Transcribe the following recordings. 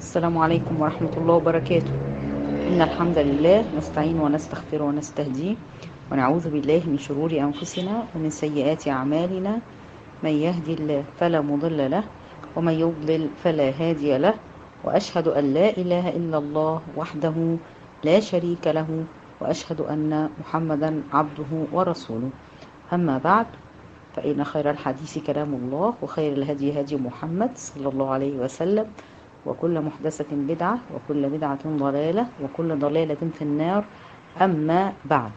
السلام عليكم ورحمة الله وبركاته إن الحمد لله نستعين ونستغفر ونستهديه ونعوذ بالله من شرور أنفسنا ومن سيئات أعمالنا من يهدي الله فلا مضل له ومن يضلل فلا هادي له وأشهد أن لا إله إلا الله وحده لا شريك له وأشهد أن محمدا عبده ورسوله أما بعد فإن خير الحديث كلام الله وخير الهدي هدي محمد صلى الله عليه وسلم وكل محدثة بدعة وكل بدعة ضلالة وكل ضلالة في النار أما بعد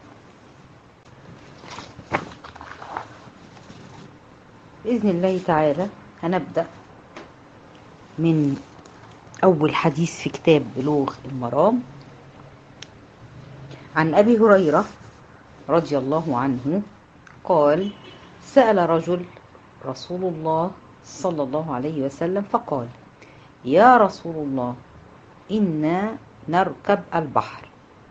بإذن الله تعالى هنبدأ من أول حديث في كتاب بلوغ المرام عن أبي هريرة رضي الله عنه قال سأل رجل رسول الله صلى الله عليه وسلم فقال يا رسول الله إنا نركب البحر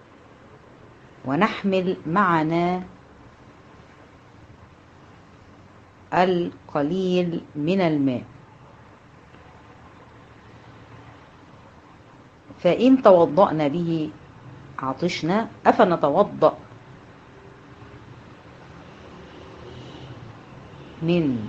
ونحمل معنا القليل من الماء فإن توضأنا به عطشنا أفنتوضأ من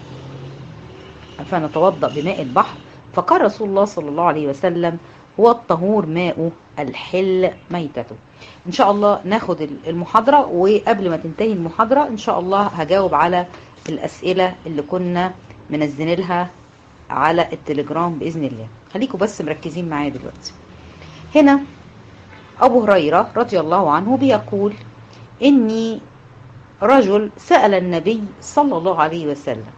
أفنتوضأ بماء البحر فقال رسول الله صلى الله عليه وسلم هو الطهور ماء الحل ميتته ان شاء الله ناخد المحاضرة وقبل ما تنتهي المحاضرة ان شاء الله هجاوب على الاسئلة اللي كنا منزلينها على التليجرام باذن الله خليكم بس مركزين معايا دلوقتي هنا ابو هريرة رضي الله عنه بيقول اني رجل سأل النبي صلى الله عليه وسلم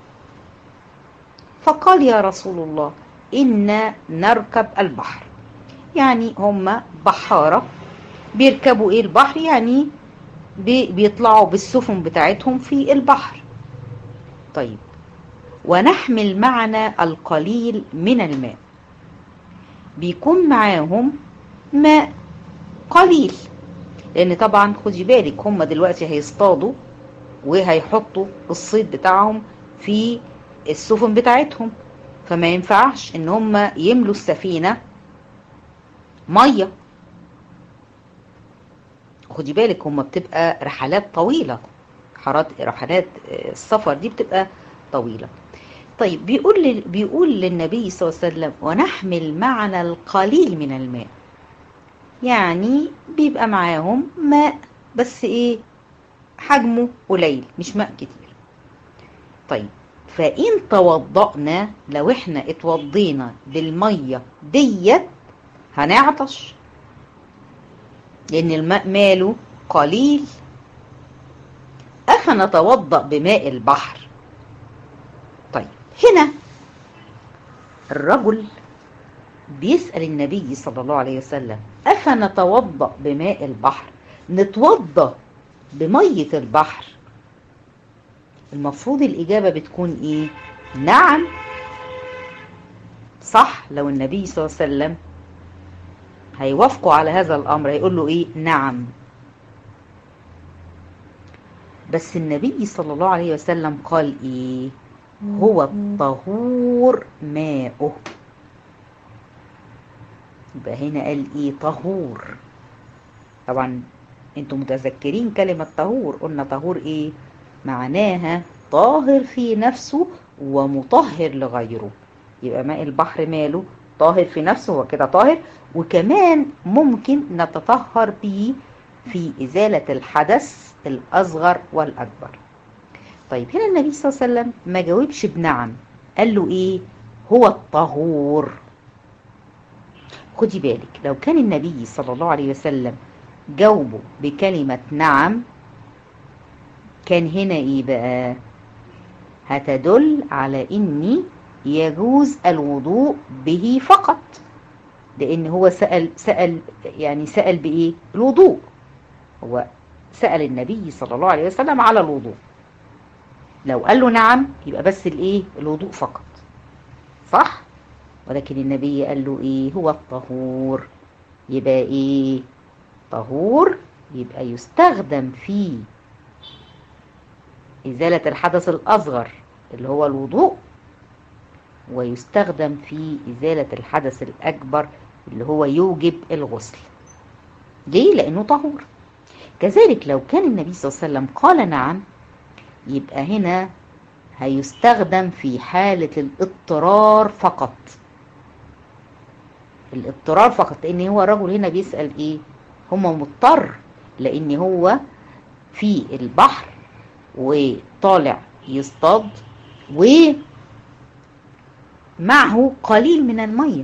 فقال يا رسول الله إنا نركب البحر يعني هم بحارة بيركبوا ايه البحر يعني بي بيطلعوا بالسفن بتاعتهم في البحر طيب ونحمل معنا القليل من الماء بيكون معاهم ماء قليل لان طبعا خدي بالك هم دلوقتي هيصطادوا وهيحطوا الصيد بتاعهم في السفن بتاعتهم فما ينفعش ان هم يملوا السفينة مية خدي بالك هم بتبقى رحلات طويلة رحلات السفر دي بتبقى طويلة طيب بيقول بيقول للنبي صلى الله عليه وسلم ونحمل معنا القليل من الماء يعني بيبقى معاهم ماء بس ايه حجمه قليل مش ماء كتير طيب فإن توضأنا لو احنا اتوضينا بالمية ديت هنعطش لأن الماء ماله قليل أفنتوضأ بماء البحر طيب هنا الرجل بيسأل النبي صلى الله عليه وسلم أفنتوضأ بماء البحر نتوضأ بمية البحر المفروض الإجابة بتكون إيه؟ نعم صح لو النبي صلى الله عليه وسلم هيوافقوا على هذا الأمر هيقول له إيه؟ نعم بس النبي صلى الله عليه وسلم قال إيه؟ هو الطهور ماؤه يبقى هنا قال إيه؟ طهور طبعا انتم متذكرين كلمة طهور قلنا طهور إيه؟ معناها طاهر في نفسه ومطهر لغيره يبقى ماء البحر ماله طاهر في نفسه هو كده طاهر وكمان ممكن نتطهر به في إزالة الحدث الأصغر والأكبر طيب هنا النبي صلى الله عليه وسلم ما جاوبش بنعم قال له إيه هو الطهور خدي بالك لو كان النبي صلى الله عليه وسلم جاوبه بكلمة نعم كان هنا ايه بقى هتدل على اني يجوز الوضوء به فقط لان هو سأل سأل يعني سأل بايه الوضوء هو سأل النبي صلى الله عليه وسلم على الوضوء لو قال له نعم يبقى بس الايه الوضوء فقط صح ولكن النبي قال له ايه هو الطهور يبقى ايه طهور يبقى يستخدم فيه إزالة الحدث الأصغر اللي هو الوضوء ويستخدم في إزالة الحدث الأكبر اللي هو يوجب الغسل ليه؟ لأنه طهور كذلك لو كان النبي صلى الله عليه وسلم قال نعم يبقى هنا هيستخدم في حالة الاضطرار فقط الاضطرار فقط لأن هو الرجل هنا بيسأل إيه هو مضطر لأن هو في البحر وطالع يصطاد ومعه قليل من المية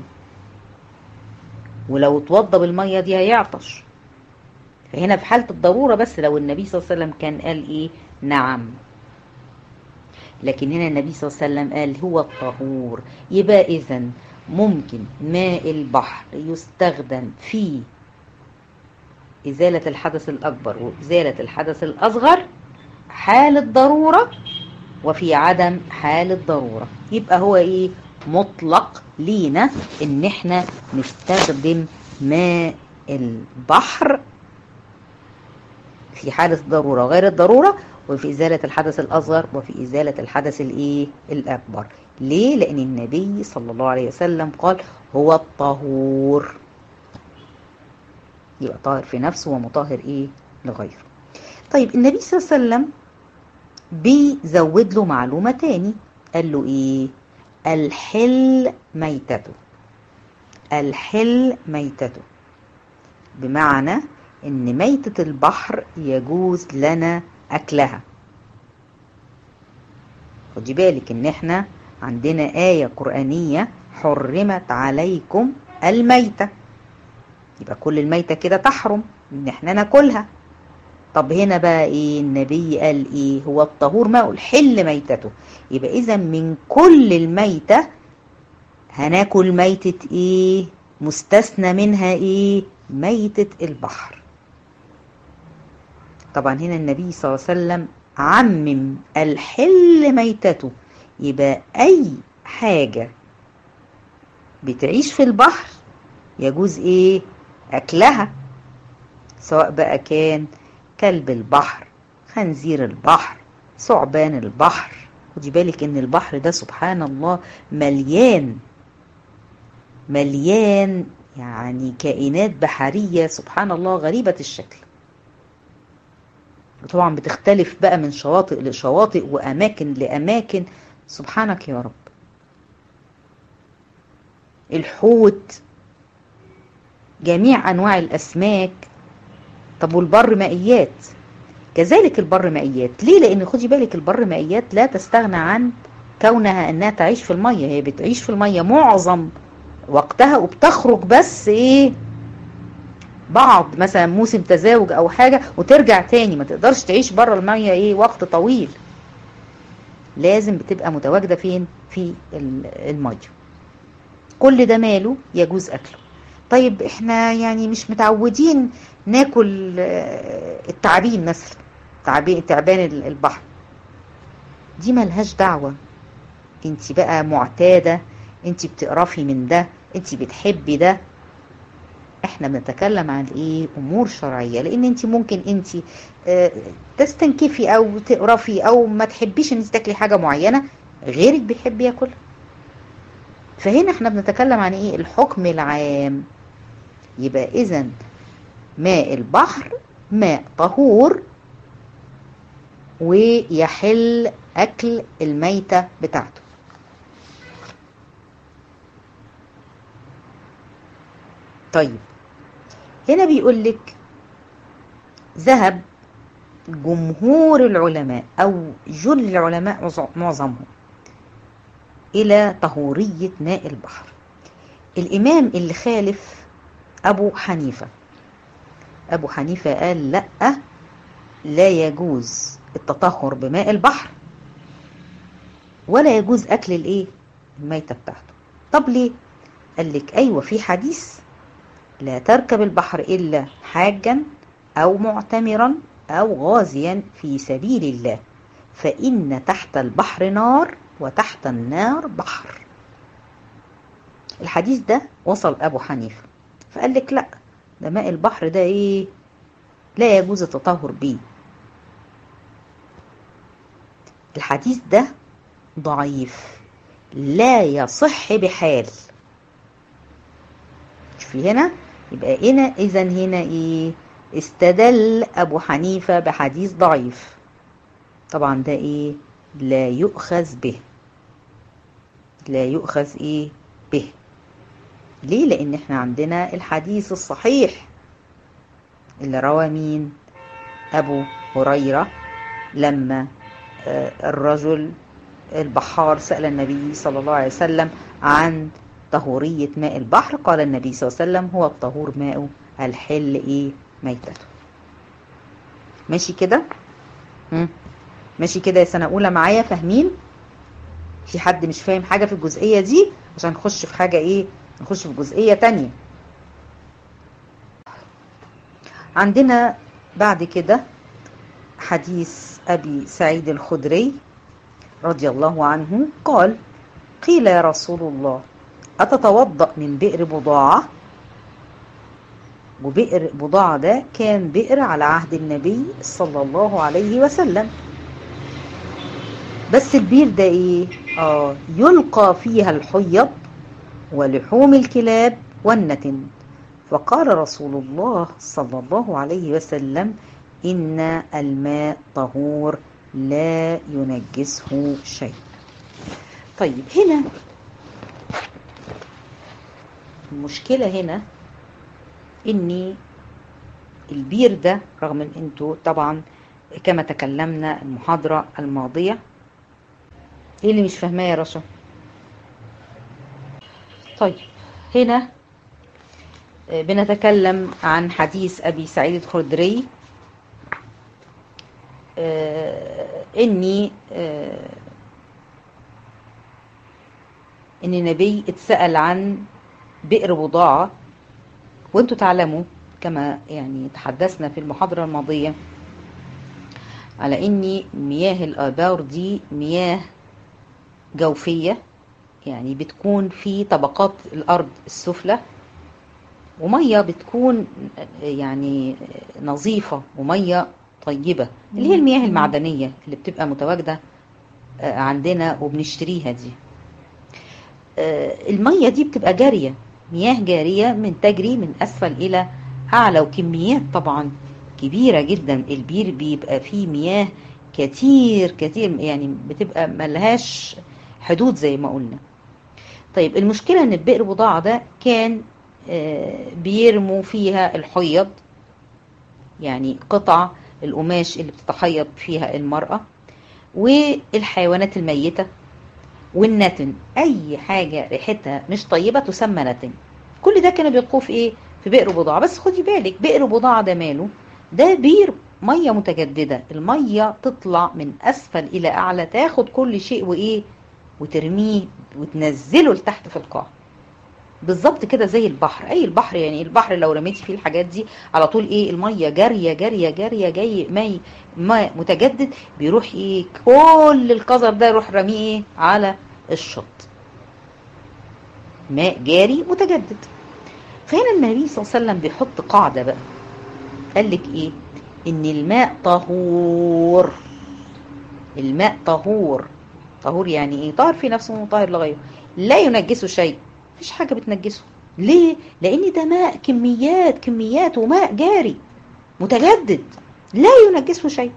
ولو اتوضى بالمية دي هيعطش فهنا في حالة الضرورة بس لو النبي صلى الله عليه وسلم كان قال ايه نعم لكن هنا النبي صلى الله عليه وسلم قال هو الطهور يبقى اذا ممكن ماء البحر يستخدم في إزالة الحدث الأكبر وإزالة الحدث الأصغر حال الضرورة وفي عدم حال الضرورة يبقى هو إيه مطلق لينا إن إحنا نستخدم ماء البحر في حالة الضرورة غير الضرورة وفي إزالة الحدث الأصغر وفي إزالة الحدث الإيه الأكبر ليه؟ لأن النبي صلى الله عليه وسلم قال هو الطهور يبقى طاهر في نفسه ومطهر إيه لغيره طيب النبي صلى الله عليه وسلم بيزود له معلومة تاني قال له إيه الحل ميتته الحل ميتته بمعنى ان ميتة البحر يجوز لنا اكلها خدي بالك ان احنا عندنا آية قرآنية حرمت عليكم الميتة يبقى كل الميتة كده تحرم ان احنا ناكلها طب هنا بقى ايه النبي قال ايه هو الطهور ماء الحل ميتته يبقى اذا من كل الميتة هناكل ميتة ايه مستثنى منها ايه ميتة البحر طبعا هنا النبي صلى الله عليه وسلم عمم الحل ميتته يبقى اي حاجة بتعيش في البحر يجوز ايه اكلها سواء بقى كان كلب البحر خنزير البحر ثعبان البحر خدي بالك ان البحر ده سبحان الله مليان مليان يعني كائنات بحرية سبحان الله غريبة الشكل وطبعا بتختلف بقى من شواطئ لشواطئ وأماكن لأماكن سبحانك يا رب الحوت جميع أنواع الأسماك طب والبر مائيات كذلك البر مائيات ليه لأن خدي بالك البر مائيات لا تستغنى عن كونها أنها تعيش في المية هي بتعيش في المية معظم وقتها وبتخرج بس ايه بعض مثلا موسم تزاوج او حاجة وترجع تاني ما تقدرش تعيش بره المية ايه وقت طويل لازم بتبقى متواجدة فين في المية كل ده ماله يجوز اكله طيب احنا يعني مش متعودين ناكل التعابين مثلا تعابين تعبان البحر دي ملهاش دعوة انت بقى معتادة انت بتقرفي من ده انت بتحبي ده احنا بنتكلم عن ايه امور شرعيه لان انت ممكن انت اه تستنكفي او تقرفي او ما تحبيش ان تاكلي حاجه معينه غيرك بيحب ياكلها فهنا احنا بنتكلم عن ايه الحكم العام يبقى اذا ماء البحر ماء طهور ويحل اكل الميته بتاعته طيب هنا بيقول لك ذهب جمهور العلماء او جل العلماء معظمهم الى طهورية ماء البحر الامام اللي خالف ابو حنيفة ابو حنيفة قال لا لا يجوز التطهر بماء البحر ولا يجوز اكل الايه الميتة بتاعته طب ليه قال لك ايوه في حديث لا تركب البحر إلا حاجا أو معتمرا أو غازيا في سبيل الله فإن تحت البحر نار وتحت النار بحر الحديث ده وصل أبو حنيفة فقال لك لا ده ماء البحر ده إيه لا يجوز التطهر به الحديث ده ضعيف لا يصح بحال شوفي هنا يبقى هنا اذا هنا ايه استدل ابو حنيفه بحديث ضعيف طبعا ده ايه لا يؤخذ به لا يؤخذ ايه به ليه لان احنا عندنا الحديث الصحيح اللي روى مين ابو هريره لما الرجل البحار سأل النبي صلى الله عليه وسلم عن طهورية ماء البحر قال النبي صلى الله عليه وسلم هو الطهور ماء الحل ايه ميتته ماشي كده ماشي كده يا سنة أولى معايا فاهمين في حد مش فاهم حاجة في الجزئية دي عشان نخش في حاجة ايه نخش في جزئية تانية عندنا بعد كده حديث أبي سعيد الخدري رضي الله عنه قال قيل يا رسول الله أتتوضأ من بئر بضاعة وبئر بضاعة ده كان بئر على عهد النبي صلى الله عليه وسلم بس البير ده ايه اه يلقى فيها الحيض ولحوم الكلاب والنتن فقال رسول الله صلى الله عليه وسلم إن الماء طهور لا ينجسه شيء طيب هنا المشكلة هنا إن البير ده رغم ان انتوا طبعا كما تكلمنا المحاضرة الماضية ايه اللي مش فاهماه يا رشا طيب هنا بنتكلم عن حديث أبي سعيد الخدري آه اني آه ان النبي اتسأل عن بئر بضاعة وانتوا تعلموا كما يعني تحدثنا في المحاضرة الماضية على ان مياه الآبار دي مياه جوفية يعني بتكون في طبقات الأرض السفلى ومية بتكون يعني نظيفة ومية طيبة اللي هي المياه المعدنية اللي بتبقى متواجدة عندنا وبنشتريها دي المية دي بتبقى جارية مياه جارية من تجري من أسفل إلى أعلى وكميات طبعا كبيرة جدا البير بيبقى فيه مياه كتير كتير يعني بتبقى ملهاش حدود زي ما قلنا طيب المشكلة ان البئر بضاعة ده كان بيرموا فيها الحيض يعني قطع القماش اللي بتتحيض فيها المرأة والحيوانات الميتة والنتن أي حاجة ريحتها مش طيبة تسمى نتن كل ده كانوا بيلقوه في إيه؟ في بئر بضاعة بس خدي بالك بئر بضاعة ده ماله ده بير مية متجددة المية تطلع من أسفل إلى أعلى تاخد كل شيء وإيه وترميه وتنزله لتحت في القاع بالظبط كده زي البحر اي البحر يعني البحر لو رميتي فيه الحاجات دي على طول ايه الميه جاريه جاريه جاريه جاي ماء ماء متجدد بيروح ايه كل القذر ده يروح رميه ايه على الشط ماء جاري متجدد فهنا النبي صلى الله عليه وسلم بيحط قاعده بقى قال لك ايه ان الماء طهور الماء طهور طهور يعني ايه طاهر في نفسه وطاهر لغيره لا ينجسه شيء مفيش حاجة بتنجسه ليه؟ لأن ده ماء كميات كميات وماء جاري متجدد لا ينجسه شيء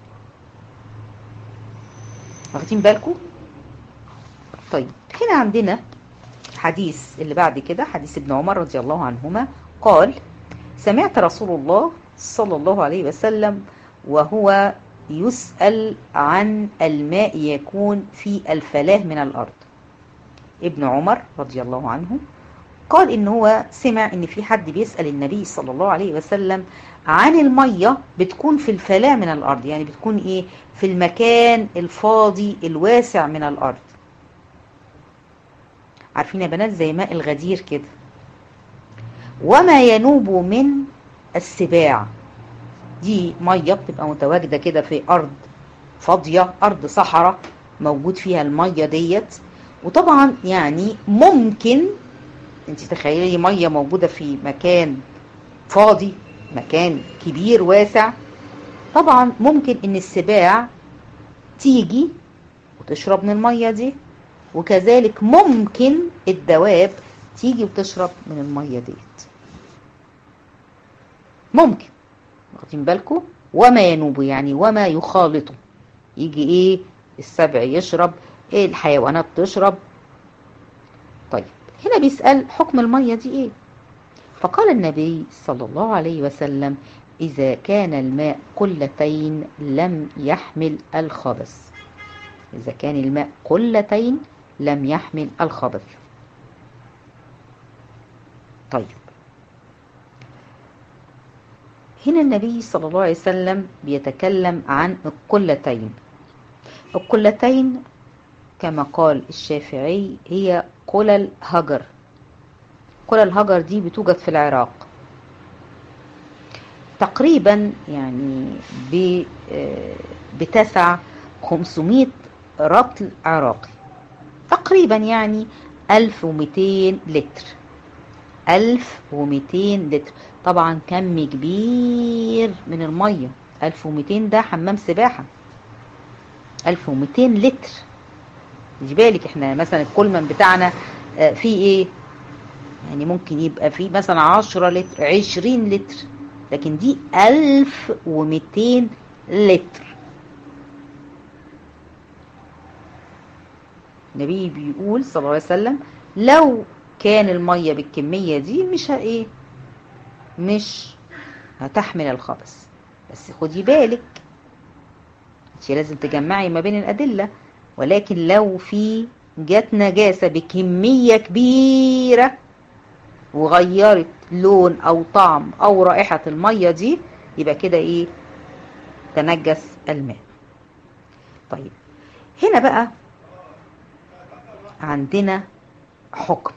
واخدين بالكم؟ طيب هنا عندنا حديث اللي بعد كده حديث ابن عمر رضي الله عنهما قال سمعت رسول الله صلى الله عليه وسلم وهو يسأل عن الماء يكون في الفلاه من الأرض ابن عمر رضي الله عنه قال ان هو سمع ان في حد بيسأل النبي صلى الله عليه وسلم عن المية بتكون في الفلاة من الارض يعني بتكون ايه في المكان الفاضي الواسع من الارض عارفين يا بنات زي ماء الغدير كده وما ينوب من السباع دي مية بتبقى متواجدة كده في ارض فاضية ارض صحراء موجود فيها المية ديت وطبعا يعني ممكن انت تخيلي ميه موجوده في مكان فاضي مكان كبير واسع طبعا ممكن ان السباع تيجي وتشرب من الميه دي وكذلك ممكن الدواب تيجي وتشرب من المية ديت ممكن واخدين بالكم وما ينوب يعني وما يخالطه يجي ايه السبع يشرب ايه الحيوانات تشرب طيب هنا بيسأل حكم المية دي ايه فقال النبي صلى الله عليه وسلم إذا كان الماء قلتين لم يحمل الخبث إذا كان الماء قلتين لم يحمل الخبث طيب هنا النبي صلى الله عليه وسلم بيتكلم عن القلتين القلتين كما قال الشافعي هي قلل هجر قلل هجر دي بتوجد في العراق تقريبا يعني بتسع 500 رطل عراقي تقريبا يعني 1200 لتر 1200 لتر طبعا كم كبير من المية 1200 ده حمام سباحة 1200 لتر خدي بالك احنا مثلا الكولمن بتاعنا فيه ايه يعني ممكن يبقى فيه مثلا 10 لتر 20 لتر لكن دي 1200 لتر النبي بيقول صلى الله عليه وسلم لو كان المية بالكمية دي مش ايه مش هتحمل الخبث بس خدي بالك انت لازم تجمعي ما بين الأدلة ولكن لو في جت نجاسة بكمية كبيرة وغيرت لون أو طعم أو رائحة المية دي يبقى كده إيه تنجس الماء طيب هنا بقى عندنا حكم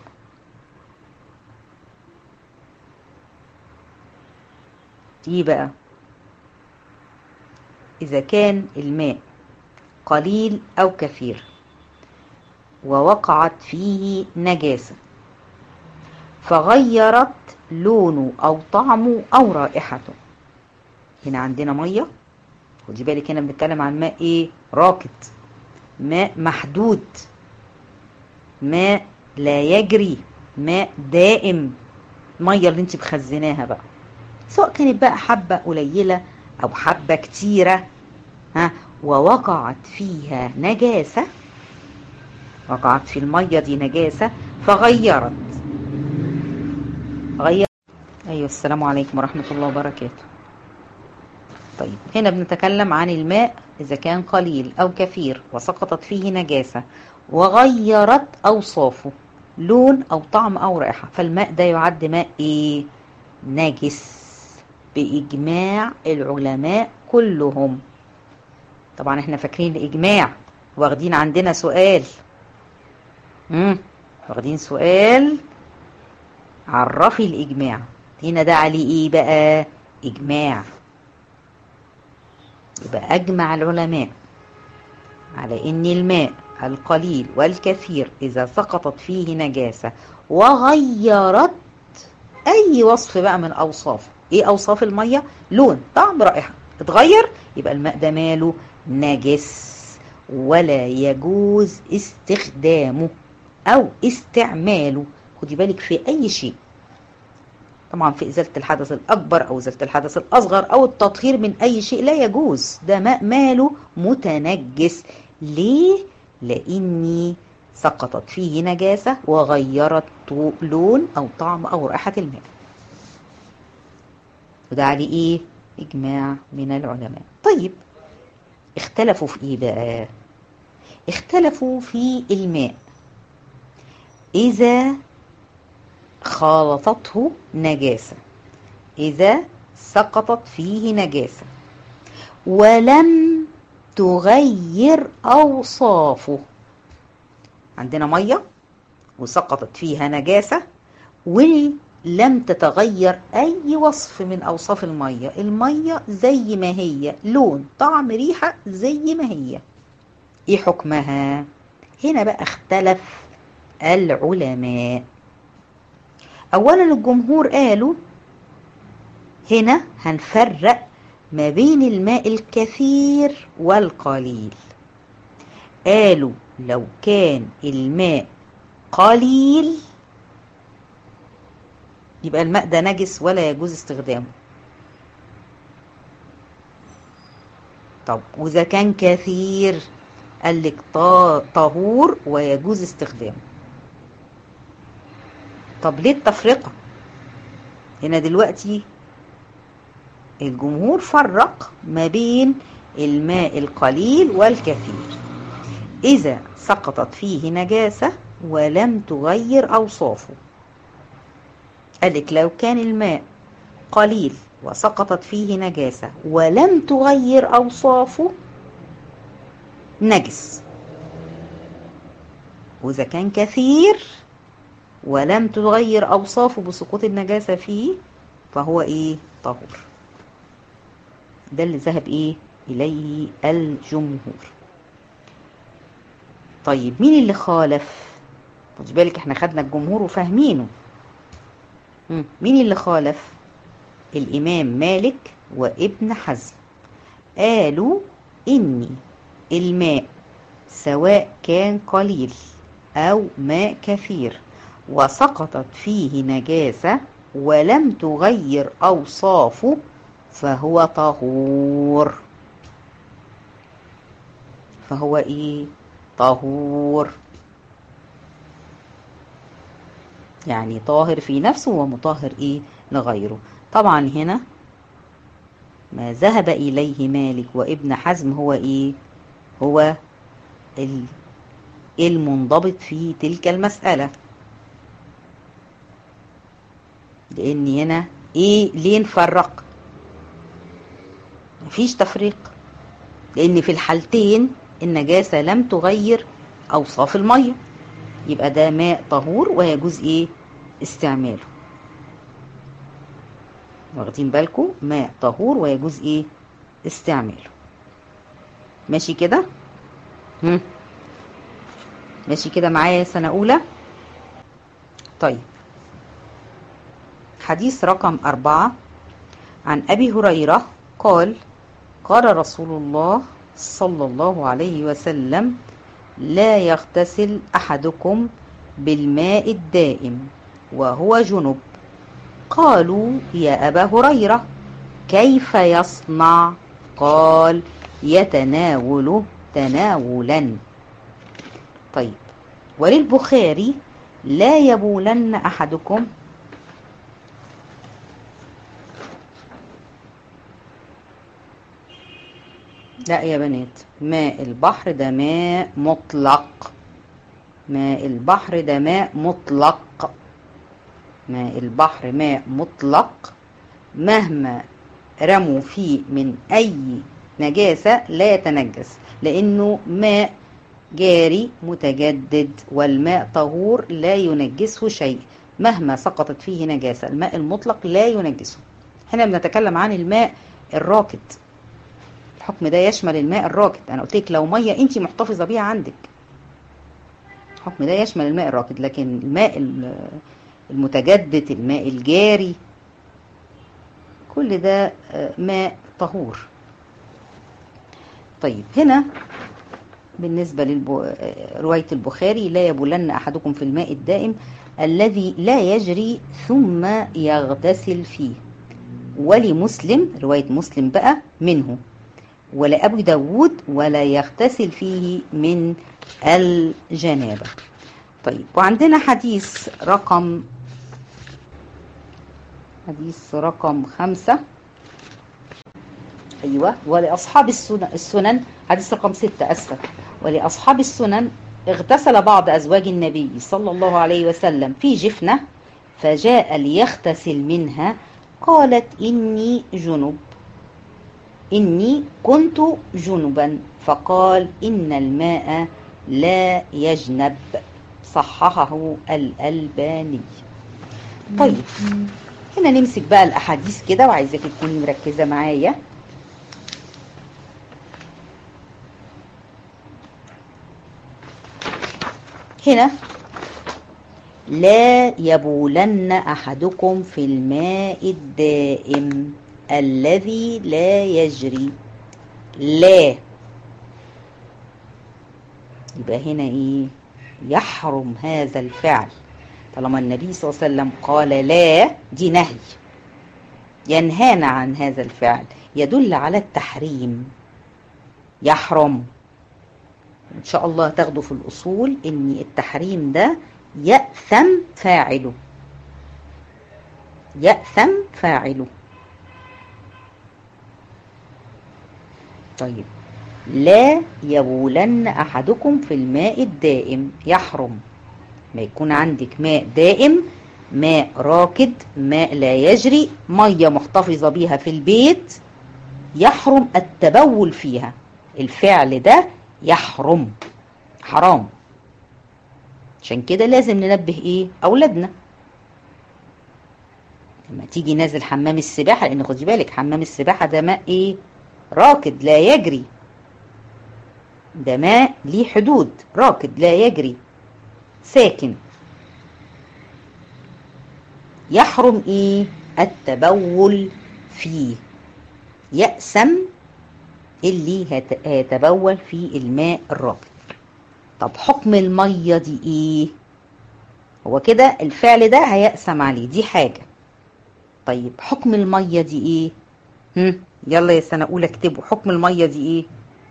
ايه بقى اذا كان الماء قليل او كثير ووقعت فيه نجاسة فغيرت لونه او طعمه او رائحته هنا عندنا مية خدي بالك هنا بنتكلم عن ماء ايه راكد ماء محدود ماء لا يجري ماء دائم الميه اللي انت مخزناها بقى سواء كانت بقى حبة قليلة أو حبة كتيرة ها ووقعت فيها نجاسة وقعت في المية دي نجاسة فغيرت غير أيوة السلام عليكم ورحمة الله وبركاته طيب هنا بنتكلم عن الماء إذا كان قليل أو كثير وسقطت فيه نجاسة وغيرت أوصافه لون أو طعم أو رائحة فالماء ده يعد ماء إيه؟ نجس بإجماع العلماء كلهم طبعا احنا فاكرين الإجماع واخدين عندنا سؤال امم واخدين سؤال عرفي الإجماع هنا ده عليه إيه بقى إجماع يبقى أجمع العلماء على إن الماء القليل والكثير إذا سقطت فيه نجاسة وغيرت أي وصف بقى من أوصافه إيه أوصاف المية؟ لون طعم رائحة اتغير يبقى الماء ده ماله نجس ولا يجوز استخدامه أو استعماله خدي بالك في أي شيء طبعا في إزالة الحدث الأكبر أو إزالة الحدث الأصغر أو التطهير من أي شيء لا يجوز ده ماء ماله متنجس ليه؟ لأني سقطت فيه نجاسة وغيرت لون أو طعم أو رائحة الماء وده عليه إيه؟ إجماع من العلماء طيب اختلفوا في إيه بقى؟ اختلفوا في الماء إذا خالطته نجاسة إذا سقطت فيه نجاسة ولم تغير أوصافه عندنا مية وسقطت فيها نجاسة ولم تتغير أي وصف من أوصاف المية المية زي ما هي لون طعم ريحة زي ما هي إيه حكمها هنا بقى اختلف العلماء أولا الجمهور قالوا هنا هنفرق ما بين الماء الكثير والقليل قالوا لو كان الماء قليل يبقى الماء ده نجس ولا يجوز استخدامه طب وإذا كان كثير قال لك طهور ويجوز استخدامه طب ليه التفرقة هنا دلوقتي الجمهور فرق ما بين الماء القليل والكثير إذا سقطت فيه نجاسة ولم تغير أوصافه قالك لو كان الماء قليل وسقطت فيه نجاسة ولم تغير أوصافه نجس وإذا كان كثير ولم تغير أوصافه بسقوط النجاسة فيه فهو إيه طهور ده اللي ذهب إيه إليه الجمهور طيب مين اللي خالف خد بالك احنا خدنا الجمهور وفاهمينه مين اللي خالف الإمام مالك وابن حزم قالوا إني الماء سواء كان قليل أو ماء كثير وسقطت فيه نجاسة ولم تغير أوصافه فهو طهور فهو إيه طهور يعني طاهر في نفسه ومطهر إيه لغيره طبعا هنا ما ذهب إليه مالك وابن حزم هو إيه هو المنضبط في تلك المسألة لأن هنا إيه ليه نفرق مفيش تفريق لأن في الحالتين النجاسة لم تغير أوصاف المية يبقى ده ماء طهور ويجوز إيه استعماله واخدين بالكم ماء طهور ويجوز ايه استعماله ماشي كده هم ماشي كده معايا سنة أولى طيب حديث رقم أربعة عن أبي هريرة قال قال رسول الله صلى الله عليه وسلم لا يغتسل أحدكم بالماء الدائم وهو جنب قالوا يا أبا هريرة كيف يصنع قال يتناول تناولا طيب وللبخاري لا يبولن أحدكم لا يا بنات ماء البحر ده ماء مطلق ماء البحر ده ماء مطلق ماء البحر ماء مطلق مهما رموا فيه من أي نجاسة لا يتنجس لأنه ماء جاري متجدد والماء طهور لا ينجسه شيء مهما سقطت فيه نجاسة الماء المطلق لا ينجسه هنا بنتكلم عن الماء الراكد الحكم ده يشمل الماء الراكد أنا قلت لك لو مية أنت محتفظة بيها عندك الحكم ده يشمل الماء الراكد لكن الماء المتجدد الماء الجاري كل ده ماء طهور طيب هنا بالنسبة لرواية البخاري لا يبولن أحدكم في الماء الدائم الذي لا يجري ثم يغتسل فيه ولمسلم رواية مسلم بقى منه ولأبي داود ولا يغتسل فيه من الجنابة طيب وعندنا حديث رقم حديث رقم خمسة أيوة ولأصحاب السنن, السنن حديث رقم ستة أسفة ولأصحاب السنن اغتسل بعض أزواج النبي صلى الله عليه وسلم في جفنة فجاء ليغتسل منها قالت إني جنب إني كنت جنبا فقال إن الماء لا يجنب صححه الألباني طيب هنا نمسك بقى الأحاديث كده وعايزاك تكوني مركزة معايا هنا لا يبولن أحدكم في الماء الدائم الذي لا يجري لا يبقى هنا ايه يحرم هذا الفعل طالما النبي صلى الله عليه وسلم قال لا دي نهي ينهانا عن هذا الفعل يدل على التحريم يحرم ان شاء الله تاخدوا في الاصول ان التحريم ده يأثم فاعله يأثم فاعله طيب لا يبولن احدكم في الماء الدائم يحرم ما يكون عندك ماء دائم ماء راكد ماء لا يجري ميه محتفظه بيها في البيت يحرم التبول فيها الفعل ده يحرم حرام عشان كده لازم ننبه ايه اولادنا لما تيجي نازل حمام السباحه لان خدي بالك حمام السباحه ده ماء ايه راكد لا يجري ده ماء ليه حدود راكد لا يجري ساكن يحرم ايه التبول فيه يأسم اللي هيتبول في الماء الراكد طب حكم المية دي ايه هو كده الفعل ده هيأسم عليه دي حاجة طيب حكم المية دي ايه هم يلا يا سنة اولى اكتبوا حكم المية دي ايه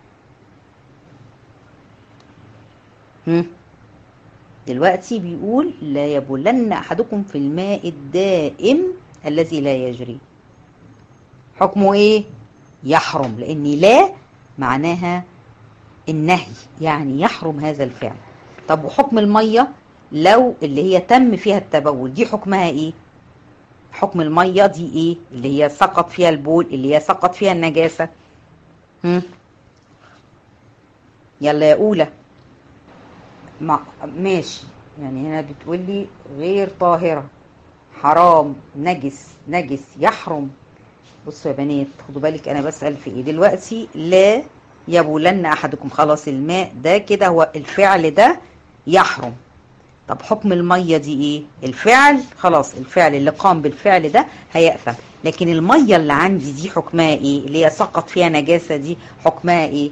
هم دلوقتي بيقول لا يبولن احدكم في الماء الدائم الذي لا يجري حكمه ايه يحرم لان لا معناها النهي يعني يحرم هذا الفعل طب وحكم الميه لو اللي هي تم فيها التبول دي حكمها ايه حكم الميه دي ايه اللي هي سقط فيها البول اللي هي سقط فيها النجاسه هم يلا يا اولى ما ماشي يعني هنا بتقول لي غير طاهرة حرام نجس نجس يحرم بصوا يا بنات خدوا بالك انا بسأل في ايه دلوقتي لا يبولن احدكم خلاص الماء ده كده هو الفعل ده يحرم طب حكم المية دي ايه الفعل خلاص الفعل اللي قام بالفعل ده هيأثم لكن المية اللي عندي دي حكمها ايه اللي هي سقط فيها نجاسة دي حكمها ايه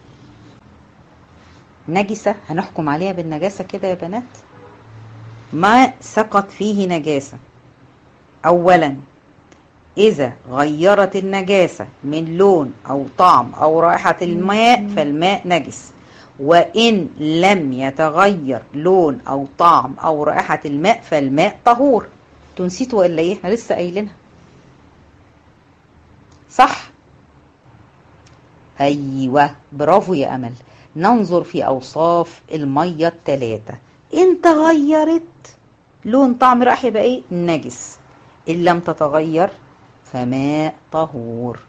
نجسة هنحكم عليها بالنجاسة كده يا بنات ما سقط فيه نجاسة أولا إذا غيرت النجاسة من لون أو طعم أو رائحة الماء فالماء نجس وإن لم يتغير لون أو طعم أو رائحة الماء فالماء طهور تنسيتوا ولا إيه؟ احنا لسه قايلينها صح؟ أيوه برافو يا أمل ننظر في أوصاف المية التلاتة إن تغيرت لون طعم رائحة يبقى إيه؟ نجس إن لم تتغير فماء طهور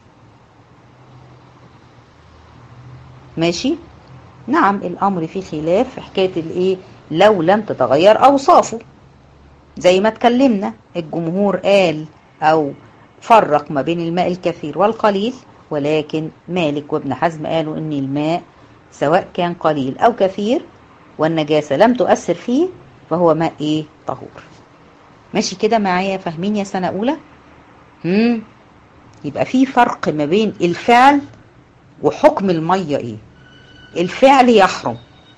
ماشي؟ نعم الأمر فيه خلاف في حكاية الإيه؟ لو لم تتغير أوصافه زي ما اتكلمنا الجمهور قال أو فرق ما بين الماء الكثير والقليل ولكن مالك وابن حزم قالوا ان الماء سواء كان قليل او كثير والنجاسة لم تؤثر فيه فهو ماء ايه طهور ماشي كده معايا فاهمين يا سنة اولى هم يبقى في فرق ما بين الفعل وحكم المية ايه الفعل يحرم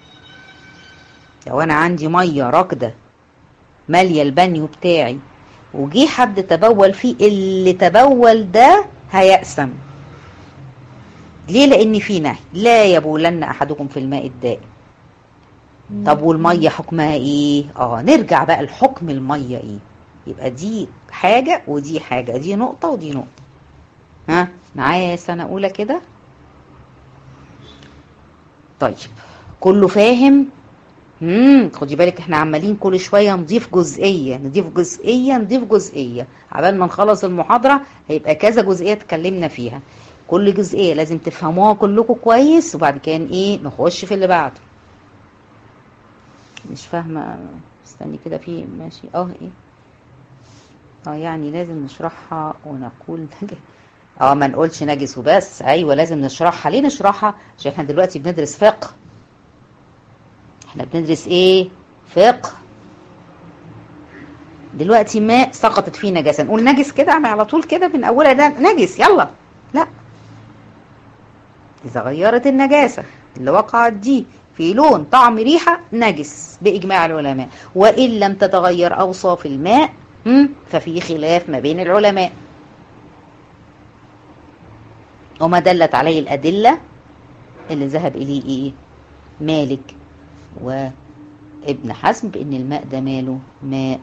لو انا عندي مية راكدة مالية البانيو بتاعي وجي حد تبول فيه اللي تبول ده هيأسم ليه لان في نهي لا يبولن احدكم في الماء الدائم طب والميه حكمها ايه اه نرجع بقى لحكم الميه ايه يبقى دي حاجه ودي حاجه دي نقطه ودي نقطه ها معايا سنه اولى كده طيب كله فاهم امم خدي بالك احنا عمالين كل شويه نضيف جزئيه نضيف جزئيه نضيف جزئيه عبال ما نخلص المحاضره هيبقى كذا جزئيه اتكلمنا فيها كل جزئيه لازم تفهموها كلكم كويس وبعد كده ايه نخش في اللي بعده مش فاهمه استني كده في ماشي اه ايه اه يعني لازم نشرحها ونقول اه ما نقولش نجس وبس ايوه لازم نشرحها ليه نشرحها عشان احنا دلوقتي بندرس فقه احنا بندرس ايه فقه دلوقتي ماء سقطت فيه نجاسه نقول نجس كده على طول كده من اولها ده نجس يلا لا إذا غيرت النجاسة اللي وقعت دي في لون طعم ريحة نجس بإجماع العلماء وإن لم تتغير أوصاف الماء ففي خلاف ما بين العلماء وما دلت عليه الأدلة اللي ذهب إليه إيه مالك وابن حزم بأن الماء ده ماله ماء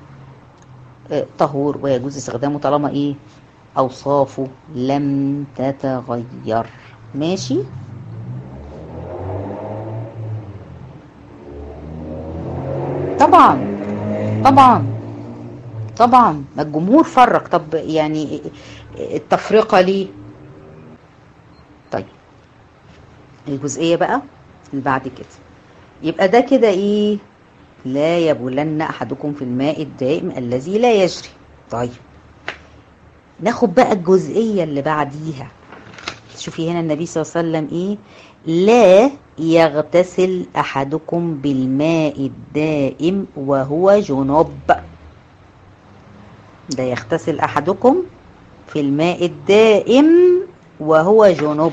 طهور ويجوز استخدامه طالما إيه أوصافه لم تتغير ماشي طبعا طبعا طبعا ما الجمهور فرق طب يعني التفرقة ليه طيب الجزئية بقى اللي بعد كده يبقى ده كده ايه لا يبولن احدكم في الماء الدائم الذي لا يجري طيب ناخد بقى الجزئية اللي بعديها شوفي هنا النبي صلى الله عليه وسلم ايه لا يغتسل احدكم بالماء الدائم وهو جنب ده يغتسل احدكم في الماء الدائم وهو جنب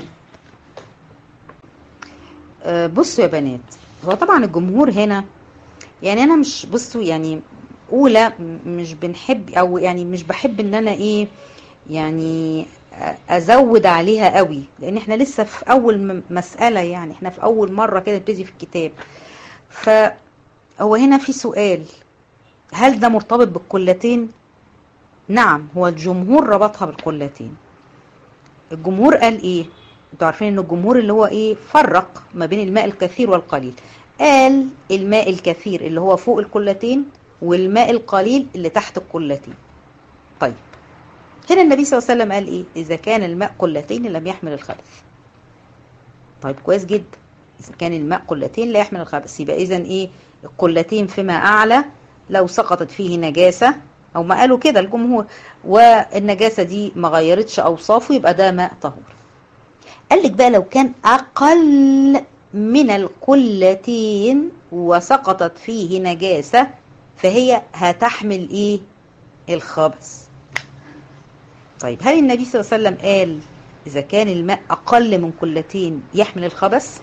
أه بصوا يا بنات هو طبعا الجمهور هنا يعني انا مش بصوا يعني اولى مش بنحب او يعني مش بحب ان انا ايه يعني ازود عليها قوي لان احنا لسه في اول مسألة يعني احنا في اول مرة كده نبتدي في الكتاب فهو هنا في سؤال هل ده مرتبط بالقلتين نعم هو الجمهور ربطها بالقلتين الجمهور قال ايه انتوا عارفين ان الجمهور اللي هو ايه فرق ما بين الماء الكثير والقليل قال الماء الكثير اللي هو فوق القلتين والماء القليل اللي تحت القلتين طيب هنا النبي صلى الله عليه وسلم قال ايه اذا كان الماء قلتين لم يحمل الخبث طيب كويس جدا اذا كان الماء قلتين لا يحمل الخبث يبقى اذا ايه القلتين فيما اعلى لو سقطت فيه نجاسة او ما قالوا كده الجمهور والنجاسة دي ما غيرتش اوصافه يبقى ده ماء طهور قال لك بقى لو كان اقل من القلتين وسقطت فيه نجاسة فهي هتحمل ايه الخبث طيب هل النبي صلى الله عليه وسلم قال إذا كان الماء أقل من قلتين يحمل الخبث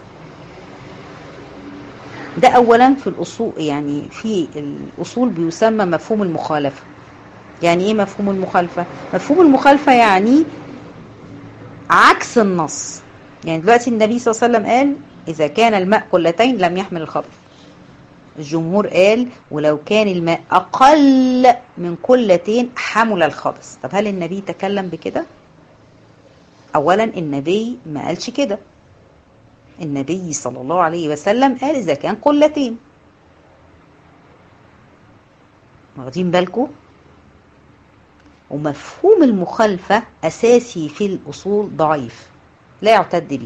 ده أولا في الأصول يعني في الأصول بيسمى مفهوم المخالفة يعني إيه مفهوم المخالفة؟ مفهوم المخالفة يعني عكس النص يعني دلوقتي النبي صلى الله عليه وسلم قال إذا كان الماء قلتين لم يحمل الخبث الجمهور قال ولو كان الماء أقل من قلتين حمل الخبث طب هل النبي تكلم بكده؟ أولا النبي ما قالش كده النبي صلى الله عليه وسلم قال إذا كان قلتين واخدين بالكم ومفهوم المخالفة أساسي في الأصول ضعيف لا يعتد به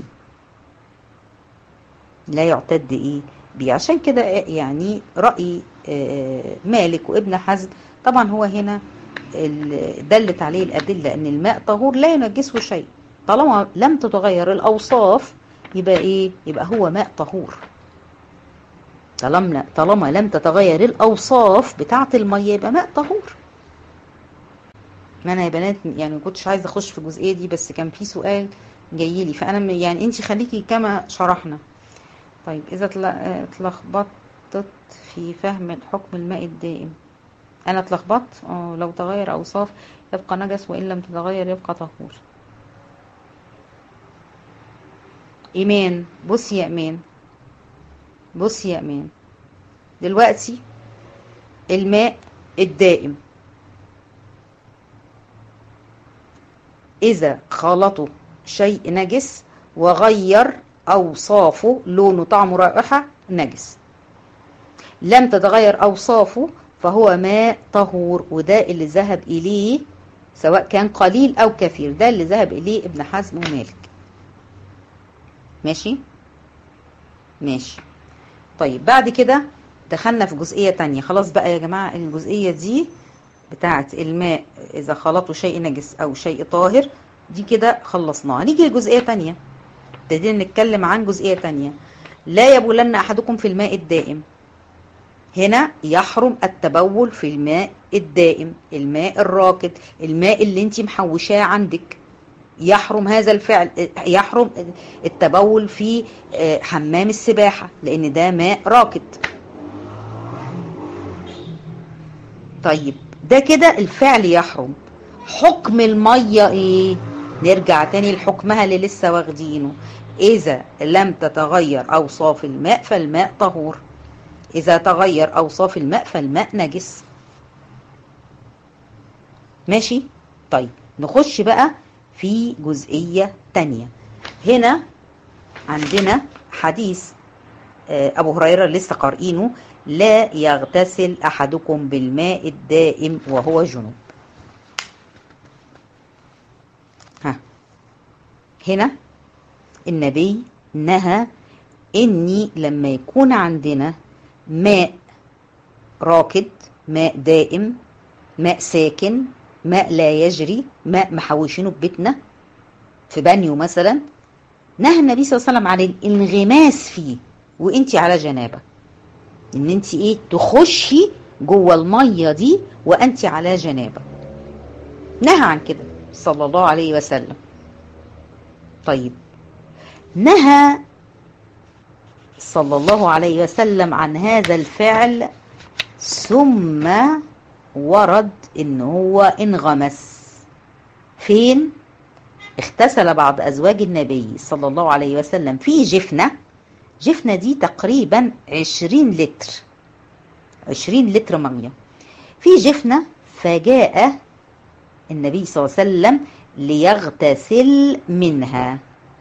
لا يعتد إيه بيه عشان كده يعني رأي مالك وابن حزم طبعا هو هنا دلت عليه الأدلة أن الماء طهور لا ينجسه شيء طالما لم تتغير الأوصاف يبقى إيه يبقى هو ماء طهور طالما طالما لم تتغير الأوصاف بتاعة المية يبقى ماء طهور ما أنا يا بنات يعني ما كنتش عايزة أخش في الجزئية دي بس كان في سؤال جاي لي فأنا يعني أنت خليكي كما شرحنا طيب إذا اتلخبطت في فهم حكم الماء الدائم أنا اتلخبطت اه لو تغير أوصاف يبقى نجس وإن لم تتغير يبقى طهور إيمان بصي يا إيمان بصي يا إيمان دلوقتي الماء الدائم إذا خلطه شيء نجس وغير أوصافه لونه طعمه رائحة نجس لم تتغير أوصافه فهو ماء طهور وده اللي ذهب إليه سواء كان قليل أو كثير ده اللي ذهب إليه ابن حزم ومالك ماشي ماشي طيب بعد كده دخلنا في جزئية تانية خلاص بقى يا جماعة الجزئية دي بتاعة الماء إذا خلطوا شيء نجس أو شيء طاهر دي كده خلصناها نيجي لجزئية تانية ابتدينا نتكلم عن جزئية تانية لا يبولن أحدكم في الماء الدائم هنا يحرم التبول في الماء الدائم الماء الراكد الماء اللي انت محوشاه عندك يحرم هذا الفعل يحرم التبول في حمام السباحة لأن ده ماء راكد طيب ده كده الفعل يحرم حكم المية ايه نرجع تاني لحكمها اللي لسه واخدينه إذا لم تتغير أوصاف الماء فالماء طهور إذا تغير أوصاف الماء فالماء نجس ماشي طيب نخش بقى في جزئية تانية هنا عندنا حديث أبو هريرة لسه قارئينه لا يغتسل أحدكم بالماء الدائم وهو جنوب ها هنا النبي نهى اني لما يكون عندنا ماء راكد ماء دائم ماء ساكن ماء لا يجري ماء محوشينه في بيتنا في بانيو مثلا نهى النبي صلى الله عليه وسلم عن الانغماس فيه وانت على جنابه ان انت ايه تخشي جوه الميه دي وانت على جنابه نهى عن كده صلى الله عليه وسلم طيب نهى صلى الله عليه وسلم عن هذا الفعل ثم ورد ان هو انغمس فين اغتسل بعض ازواج النبي صلى الله عليه وسلم في جفنة جفنة دي تقريبا عشرين لتر عشرين لتر مية في جفنة فجاء النبي صلى الله عليه وسلم ليغتسل منها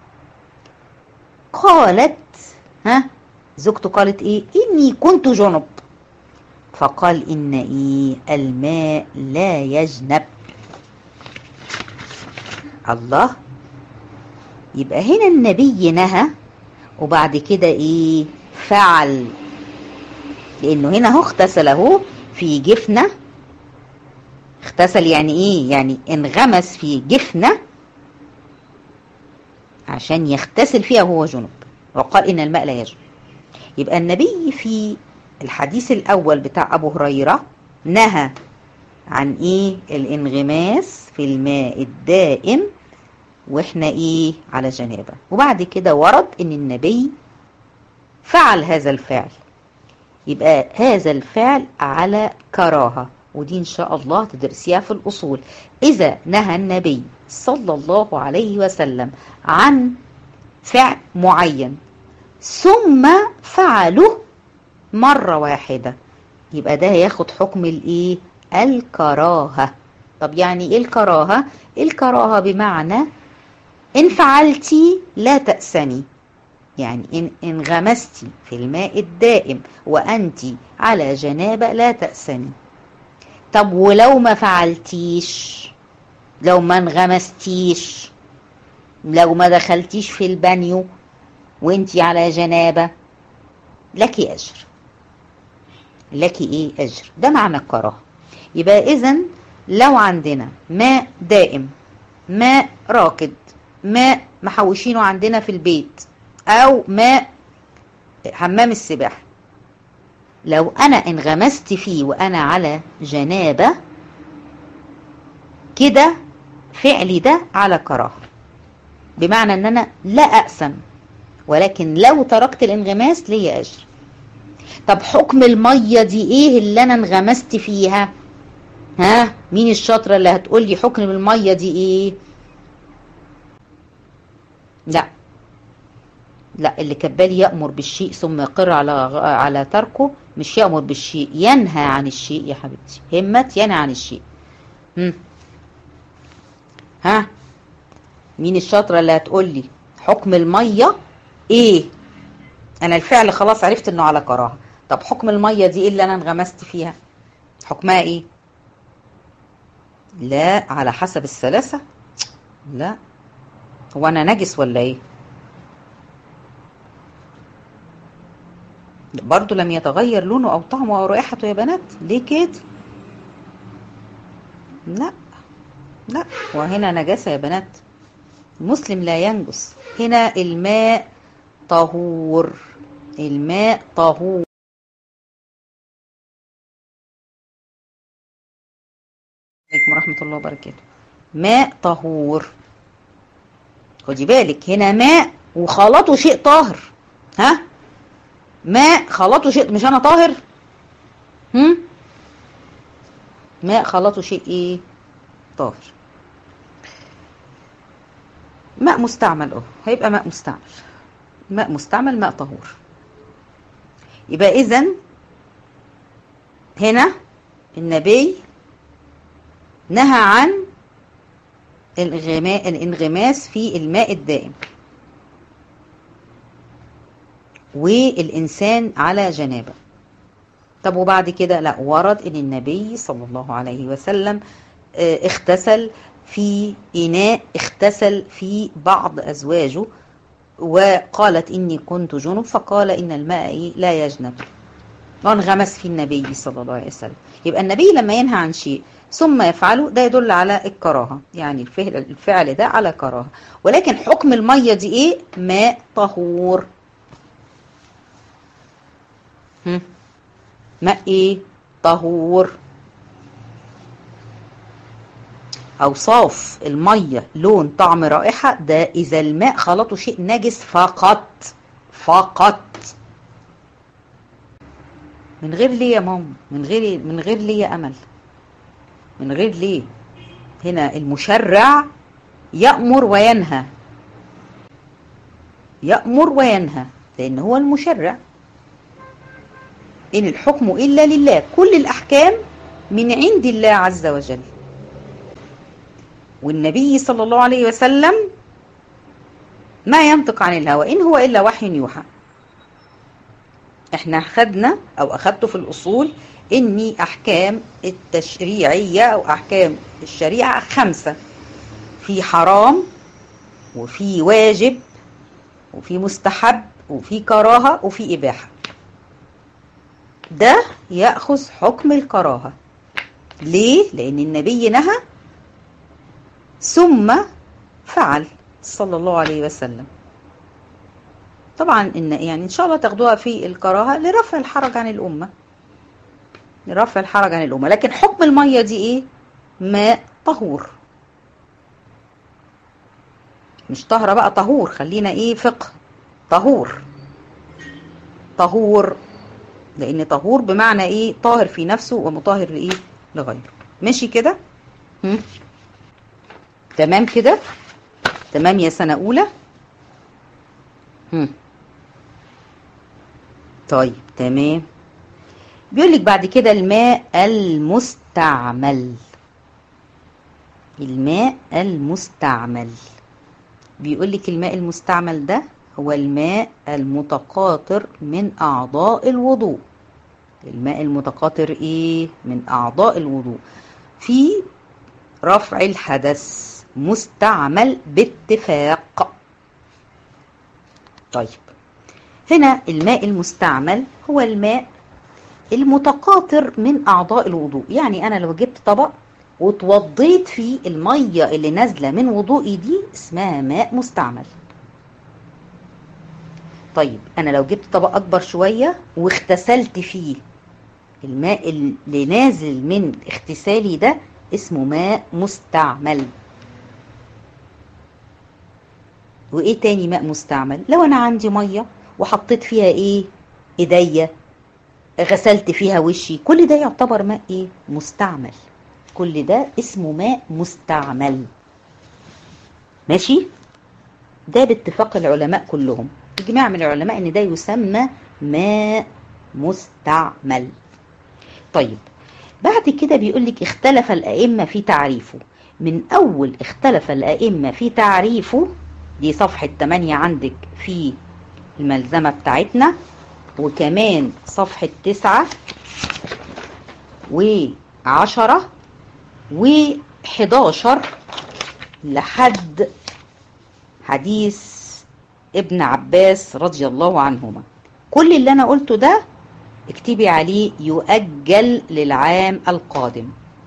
قالت ها زوجته قالت ايه اني كنت جنب فقال ان ايه الماء لا يجنب الله يبقى هنا النبي نهى وبعد كده ايه فعل لانه هنا هو اغتسل اهو في جفنه اغتسل يعني ايه يعني انغمس في جفنه عشان يغتسل فيها وهو جنب وقال ان الماء لا يجب يبقى النبي في الحديث الاول بتاع ابو هريره نهى عن ايه الانغماس في الماء الدائم واحنا ايه على جنابه وبعد كده ورد ان النبي فعل هذا الفعل يبقى هذا الفعل على كراهه ودي ان شاء الله تدرسيها في الاصول اذا نهى النبي صلى الله عليه وسلم عن فعل معين ثم فعله مرة واحدة يبقى ده هياخد حكم الايه الكراهة طب يعني ايه الكراهة الكراهة بمعنى ان فعلتي لا تأسني يعني إن انغمستي في الماء الدائم وأنت على جنابة لا تأسني طب ولو ما فعلتيش لو ما انغمستيش لو ما دخلتيش في البانيو وانت على جنابة لك أجر لك ايه أجر ده معنى الكراهة يبقى إذا لو عندنا ماء دائم ماء راكد ماء محوشينه عندنا في البيت أو ماء حمام السباحة لو أنا انغمست فيه وأنا على جنابة كده فعلي ده على كراهة بمعنى ان انا لا اقسم ولكن لو تركت الانغماس ليا اجر طب حكم المية دي ايه اللي انا انغمست فيها ها مين الشاطرة اللي هتقول لي حكم المية دي ايه لا لا اللي كبال يأمر بالشيء ثم يقر على على تركه مش يأمر بالشيء ينهى عن الشيء يا حبيبتي همت ينهى عن الشيء هم. ها مين الشاطرة اللي هتقول لي حكم المية ايه انا الفعل خلاص عرفت انه على كراهة طب حكم المية دي ايه اللي انا انغمست فيها حكمها ايه لا على حسب الثلاثة لا هو انا نجس ولا ايه برضو لم يتغير لونه او طعمه او رائحته يا بنات ليه كده لا لا وهنا نجاسة يا بنات المسلم لا ينجس هنا الماء طهور الماء طهور عليكم ورحمة الله وبركاته ماء طهور خدي بالك هنا ماء وخلطه شيء طاهر ها ماء خلطه شيء مش انا طاهر هم ماء خلطه شيء ايه طاهر ماء مستعمل اه هيبقى ماء مستعمل ماء مستعمل ماء طهور يبقى اذا هنا النبي نهى عن الانغماس في الماء الدائم والإنسان على جنابه طب وبعد كده لا ورد ان النبي صلى الله عليه وسلم اغتسل في إناء اغتسل في بعض أزواجه وقالت إني كنت جنب فقال إن الماء لا يجنب وانغمس في النبي صلى الله عليه وسلم يبقى النبي لما ينهى عن شيء ثم يفعله ده يدل على الكراهة يعني الفعل, الفعل ده على كراهة ولكن حكم المية دي ايه ماء طهور هم. ماء ايه طهور اوصاف المية لون طعم رائحة ده اذا الماء خلطه شيء نجس فقط فقط من غير ليه يا ماما من غير من غير ليه يا امل من غير ليه هنا المشرع يأمر وينهى يأمر وينهى لأن هو المشرع إن الحكم إلا لله كل الأحكام من عند الله عز وجل والنبي صلى الله عليه وسلم ما ينطق عن الهوى إن هو إلا وحي يوحى احنا خدنا او اخدته في الاصول اني احكام التشريعية او احكام الشريعة خمسة في حرام وفي واجب وفي مستحب وفي كراهة وفي اباحة ده يأخذ حكم الكراهة ليه؟ لان النبي نهى ثم فعل صلى الله عليه وسلم طبعا إن يعني إن شاء الله تاخدوها في الكراهة لرفع الحرج عن الأمة لرفع الحرج عن الأمة لكن حكم المية دي إيه ماء طهور مش طهرة بقى طهور خلينا إيه فقه طهور طهور لأن طهور بمعنى إيه طاهر في نفسه ومطهر لإيه لغيره ماشي كده تمام كده تمام يا سنة أولى هم. طيب تمام بيقول لك بعد كده الماء المستعمل الماء المستعمل بيقول لك الماء المستعمل ده هو الماء المتقاطر من أعضاء الوضوء الماء المتقاطر إيه من أعضاء الوضوء في رفع الحدث مستعمل باتفاق طيب هنا الماء المستعمل هو الماء المتقاطر من أعضاء الوضوء يعني أنا لو جبت طبق وتوضيت فيه المية اللي نازلة من وضوئي دي اسمها ماء مستعمل طيب أنا لو جبت طبق أكبر شوية واغتسلت فيه الماء اللي نازل من اغتسالي ده اسمه ماء مستعمل وايه تاني ماء مستعمل لو انا عندي ميه وحطيت فيها ايه ايديا غسلت فيها وشي كل ده يعتبر ماء ايه مستعمل كل ده اسمه ماء مستعمل ماشي ده باتفاق العلماء كلهم اجماع من العلماء ان ده يسمى ماء مستعمل طيب بعد كده بيقول لك اختلف الائمه في تعريفه من اول اختلف الائمه في تعريفه دي صفحة 8 عندك في الملزمة بتاعتنا وكمان صفحة 9 و10 و11 لحد حديث ابن عباس رضي الله عنهما كل اللي انا قلته ده اكتبي عليه يؤجل للعام القادم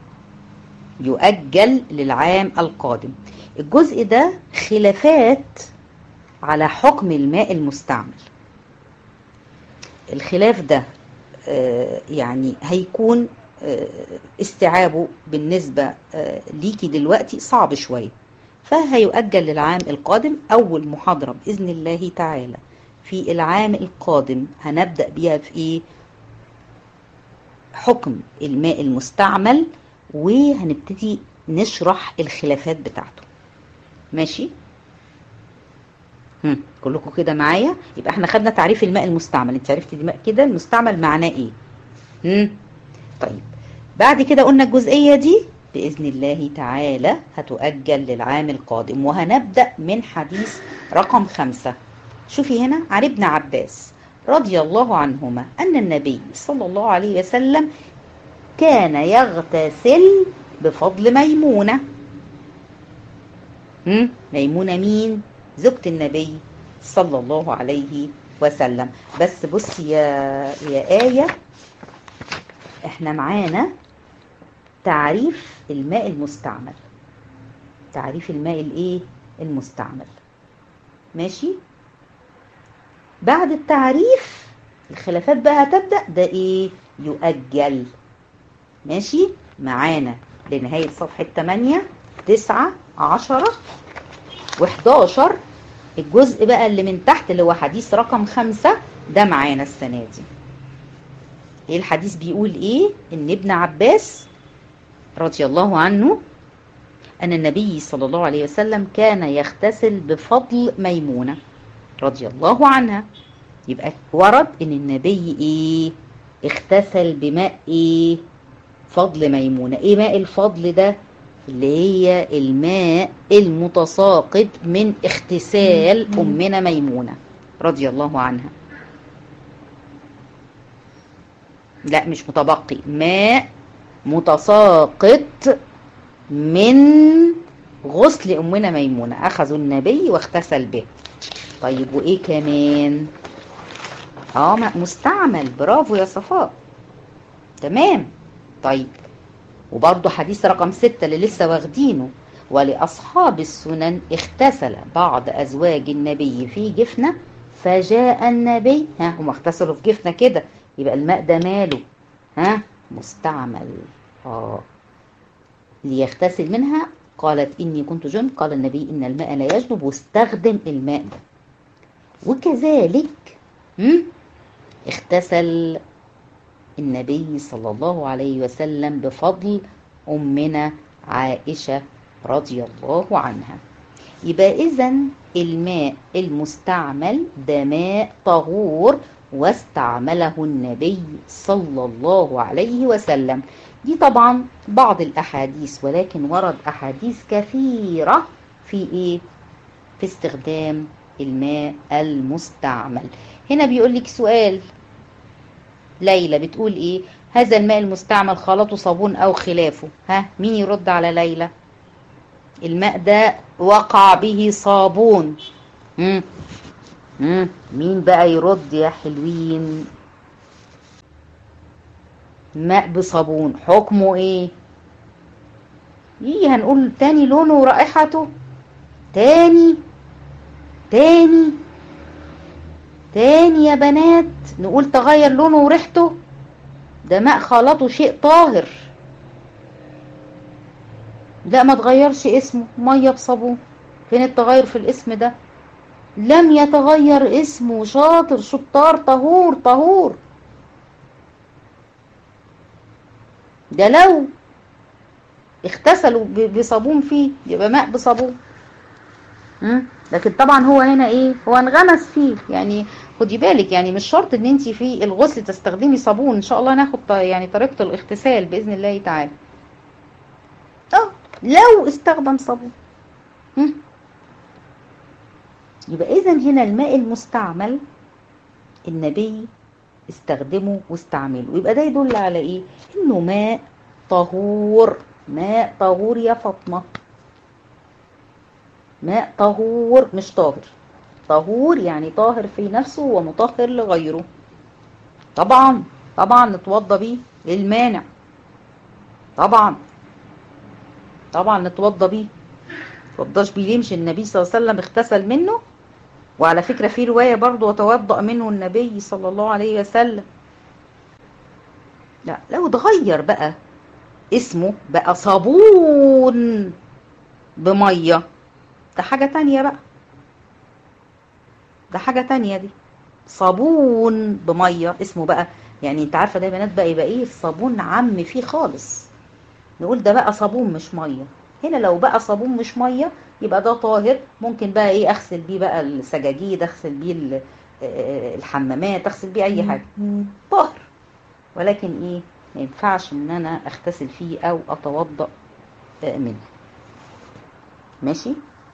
يؤجل للعام القادم الجزء ده خلافات على حكم الماء المستعمل الخلاف ده يعني هيكون استيعابه بالنسبة ليكي دلوقتي صعب شوية فهيؤجل للعام القادم أول محاضرة بإذن الله تعالى في العام القادم هنبدأ بيها في إيه؟ حكم الماء المستعمل وهنبتدي نشرح الخلافات بتاعته ماشي هم. كلكم كده معايا يبقى احنا خدنا تعريف الماء المستعمل انت عرفتي الماء كده المستعمل معناه ايه هم. طيب بعد كده قلنا الجزئية دي بإذن الله تعالى هتؤجل للعام القادم وهنبدأ من حديث رقم خمسة شوفي هنا عن ابن عباس رضي الله عنهما أن النبي صلى الله عليه وسلم كان يغتسل بفضل ميمونة هم؟ ميمونة مين؟ زوجة النبي صلى الله عليه وسلم بس بصي يا يا آية احنا معانا تعريف الماء المستعمل تعريف الماء الايه المستعمل ماشي بعد التعريف الخلافات بقى هتبدأ ده ايه يؤجل ماشي معانا لنهاية صفحة 8 9 10 و11 الجزء بقى اللي من تحت اللي هو حديث رقم خمسة ده معانا السنة دي ايه الحديث بيقول ايه ان ابن عباس رضي الله عنه ان النبي صلى الله عليه وسلم كان يغتسل بفضل ميمونة رضي الله عنها يبقى ورد ان النبي ايه اغتسل بماء ايه فضل ميمونة ايه ماء الفضل ده اللي هي الماء المتساقط من اغتسال امنا ميمونة رضي الله عنها لا مش متبقي ماء متساقط من غسل امنا ميمونة اخذوا النبي واغتسل به طيب وايه كمان اه ماء مستعمل برافو يا صفاء تمام طيب وبرضه حديث رقم ستة اللي لسه واخدينه ولأصحاب السنن اغتسل بعض أزواج النبي في جفنة فجاء النبي ها هم اغتسلوا في جفنة كده يبقى الماء ده ماله ها مستعمل اه ليغتسل منها قالت إني كنت جن قال النبي إن الماء لا يجنب واستخدم الماء ده وكذلك هم؟ اغتسل النبي صلى الله عليه وسلم بفضل أمنا عائشة رضي الله عنها يبقى إذا الماء المستعمل ده ماء طهور واستعمله النبي صلى الله عليه وسلم دي طبعا بعض الأحاديث ولكن ورد أحاديث كثيرة في إيه؟ في استخدام الماء المستعمل هنا بيقول لك سؤال ليلى بتقول ايه هذا الماء المستعمل خلطه صابون او خلافه ها مين يرد على ليلى الماء ده وقع به صابون مم. مم. مين بقى يرد يا حلوين ماء بصابون حكمه ايه ايه هنقول تاني لونه ورائحته تاني تاني تاني يا بنات نقول تغير لونه وريحته ده ماء خلطه شيء طاهر لا ما تغيرش اسمه ميه بصابون فين التغير في الاسم ده لم يتغير اسمه شاطر شطار طهور طهور ده لو اغتسلوا بصابون فيه يبقى ماء بصابون لكن طبعا هو هنا ايه هو انغمس فيه يعني خدي بالك يعني مش شرط ان انت في الغسل تستخدمي صابون ان شاء الله ناخد يعني طريقه الاغتسال باذن الله تعالى اه لو استخدم صابون يبقى اذا هنا الماء المستعمل النبي استخدمه واستعمله يبقى ده يدل على ايه انه ماء طهور ماء طهور يا فاطمه ماء طهور مش طاهر طهور يعني طاهر في نفسه ومطهر لغيره طبعا طبعا نتوضى بيه ايه المانع طبعا طبعا نتوضى بيه توضاش بيه ليه مش النبي صلى الله عليه وسلم اغتسل منه وعلى فكرة في رواية برضو وتوضأ منه النبي صلى الله عليه وسلم لا لو اتغير بقى اسمه بقى صابون بمية ده حاجة تانية بقى ده حاجة تانية دي صابون بمية اسمه بقى يعني انت عارفة ده يا بنات بقى يبقى ايه الصابون عم فيه خالص نقول ده بقى صابون مش مية هنا لو بقى صابون مش مية يبقى ده طاهر ممكن بقى ايه اغسل بيه بقى السجاجيد اغسل بيه الحمامات اغسل بيه اي حاجة طاهر ولكن ايه ما ينفعش ان انا اغتسل فيه او اتوضأ منه ماشي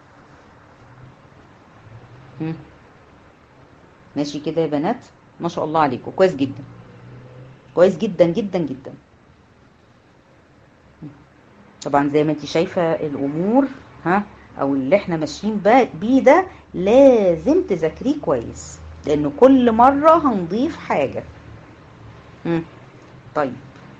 مم. ماشي كده يا بنات ما شاء الله عليكم كويس جدا كويس جدا جدا جدا طبعا زي ما انت شايفة الامور ها او اللي احنا ماشيين بيه ده لازم تذاكريه كويس لان كل مرة هنضيف حاجة مم. طيب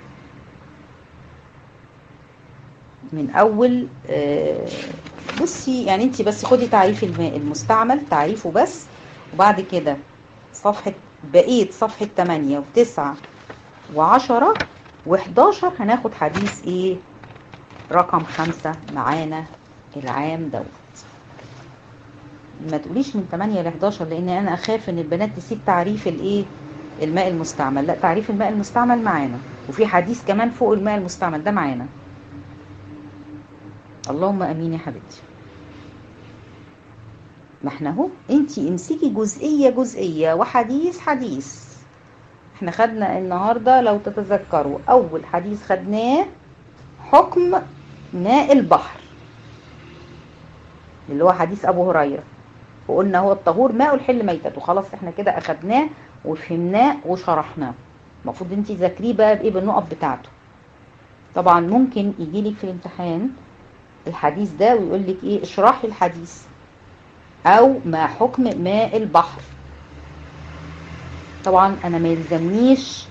من اول آه بصي يعني انت بس خدي تعريف الماء المستعمل تعريفه بس وبعد كده صفحة بقية صفحة 8 و9 و10 و11 هناخد حديث ايه رقم خمسة معانا العام دوت ما تقوليش من 8 ل 11 لان انا اخاف ان البنات تسيب تعريف الايه الماء المستعمل لا تعريف الماء المستعمل معانا وفي حديث كمان فوق الماء المستعمل ده معانا اللهم امين يا حبيبتي ما احنا اهو انتي امسكي جزئيه جزئيه وحديث حديث احنا خدنا النهارده لو تتذكروا اول حديث خدناه حكم ماء البحر اللي هو حديث ابو هريره وقلنا هو الطهور ماء الحل ميتته خلاص احنا كده اخدناه وفهمناه وشرحناه المفروض انتي تذاكريه بقى بايه بالنقط بتاعته طبعا ممكن يجيلك في الامتحان الحديث ده ويقول لك ايه اشرحي الحديث او ما حكم ماء البحر طبعا انا ما يلزمنيش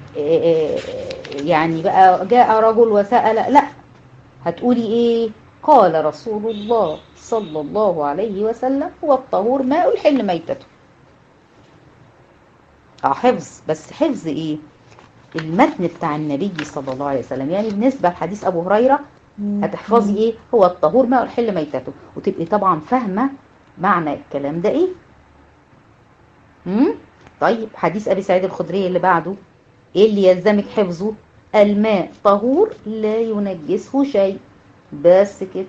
يعني بقى جاء رجل وسأل لا هتقولي ايه قال رسول الله صلى الله عليه وسلم هو الطهور ماء الحل ميتته اه حفظ بس حفظ ايه المتن بتاع النبي صلى الله عليه وسلم يعني بالنسبة لحديث ابو هريرة هتحفظي ايه هو الطهور ماء الحل ميتته وتبقي طبعا فاهمة معنى الكلام ده ايه امم طيب حديث ابي سعيد الخدري اللي بعده ايه اللي يلزمك حفظه الماء طهور لا ينجسه شيء بس كده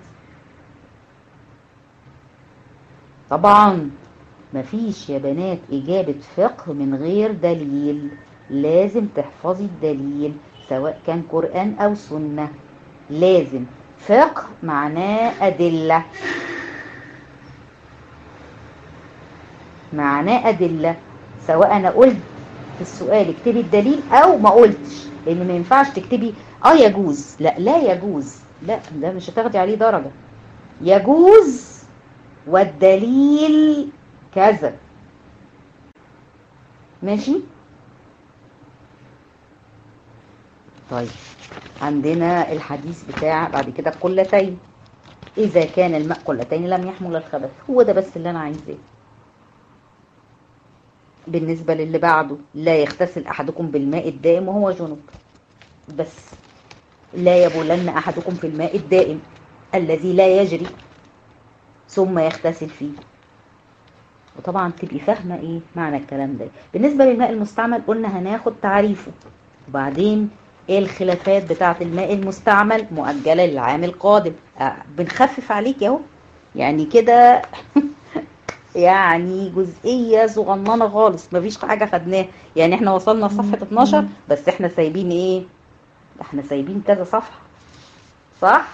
طبعا مفيش يا بنات اجابة فقه من غير دليل لازم تحفظي الدليل سواء كان قرآن او سنة لازم فقه معناه أدلة معناه أدلة سواء أنا قلت في السؤال اكتبي الدليل أو ما قلتش لأن ما ينفعش تكتبي آه يجوز لا لا يجوز لا ده مش هتاخدي عليه درجة يجوز والدليل كذا ماشي طيب عندنا الحديث بتاع بعد كده قلتين إذا كان الماء قلتين لم يحمل الخبث هو ده بس اللي أنا عايزاه بالنسبة للي بعده لا يغتسل أحدكم بالماء الدائم وهو جنب بس لا يبولن أحدكم في الماء الدائم الذي لا يجري ثم يغتسل فيه وطبعا تبقي فاهمة ايه معنى الكلام ده بالنسبة للماء المستعمل قلنا هناخد تعريفه وبعدين ايه الخلافات بتاعة الماء المستعمل مؤجلة للعام القادم آه بنخفف عليك اهو يعني كده يعني جزئية صغننة خالص مفيش حاجة خدناها يعني احنا وصلنا صفحة 12 بس احنا سايبين ايه احنا سايبين كذا صفحة صح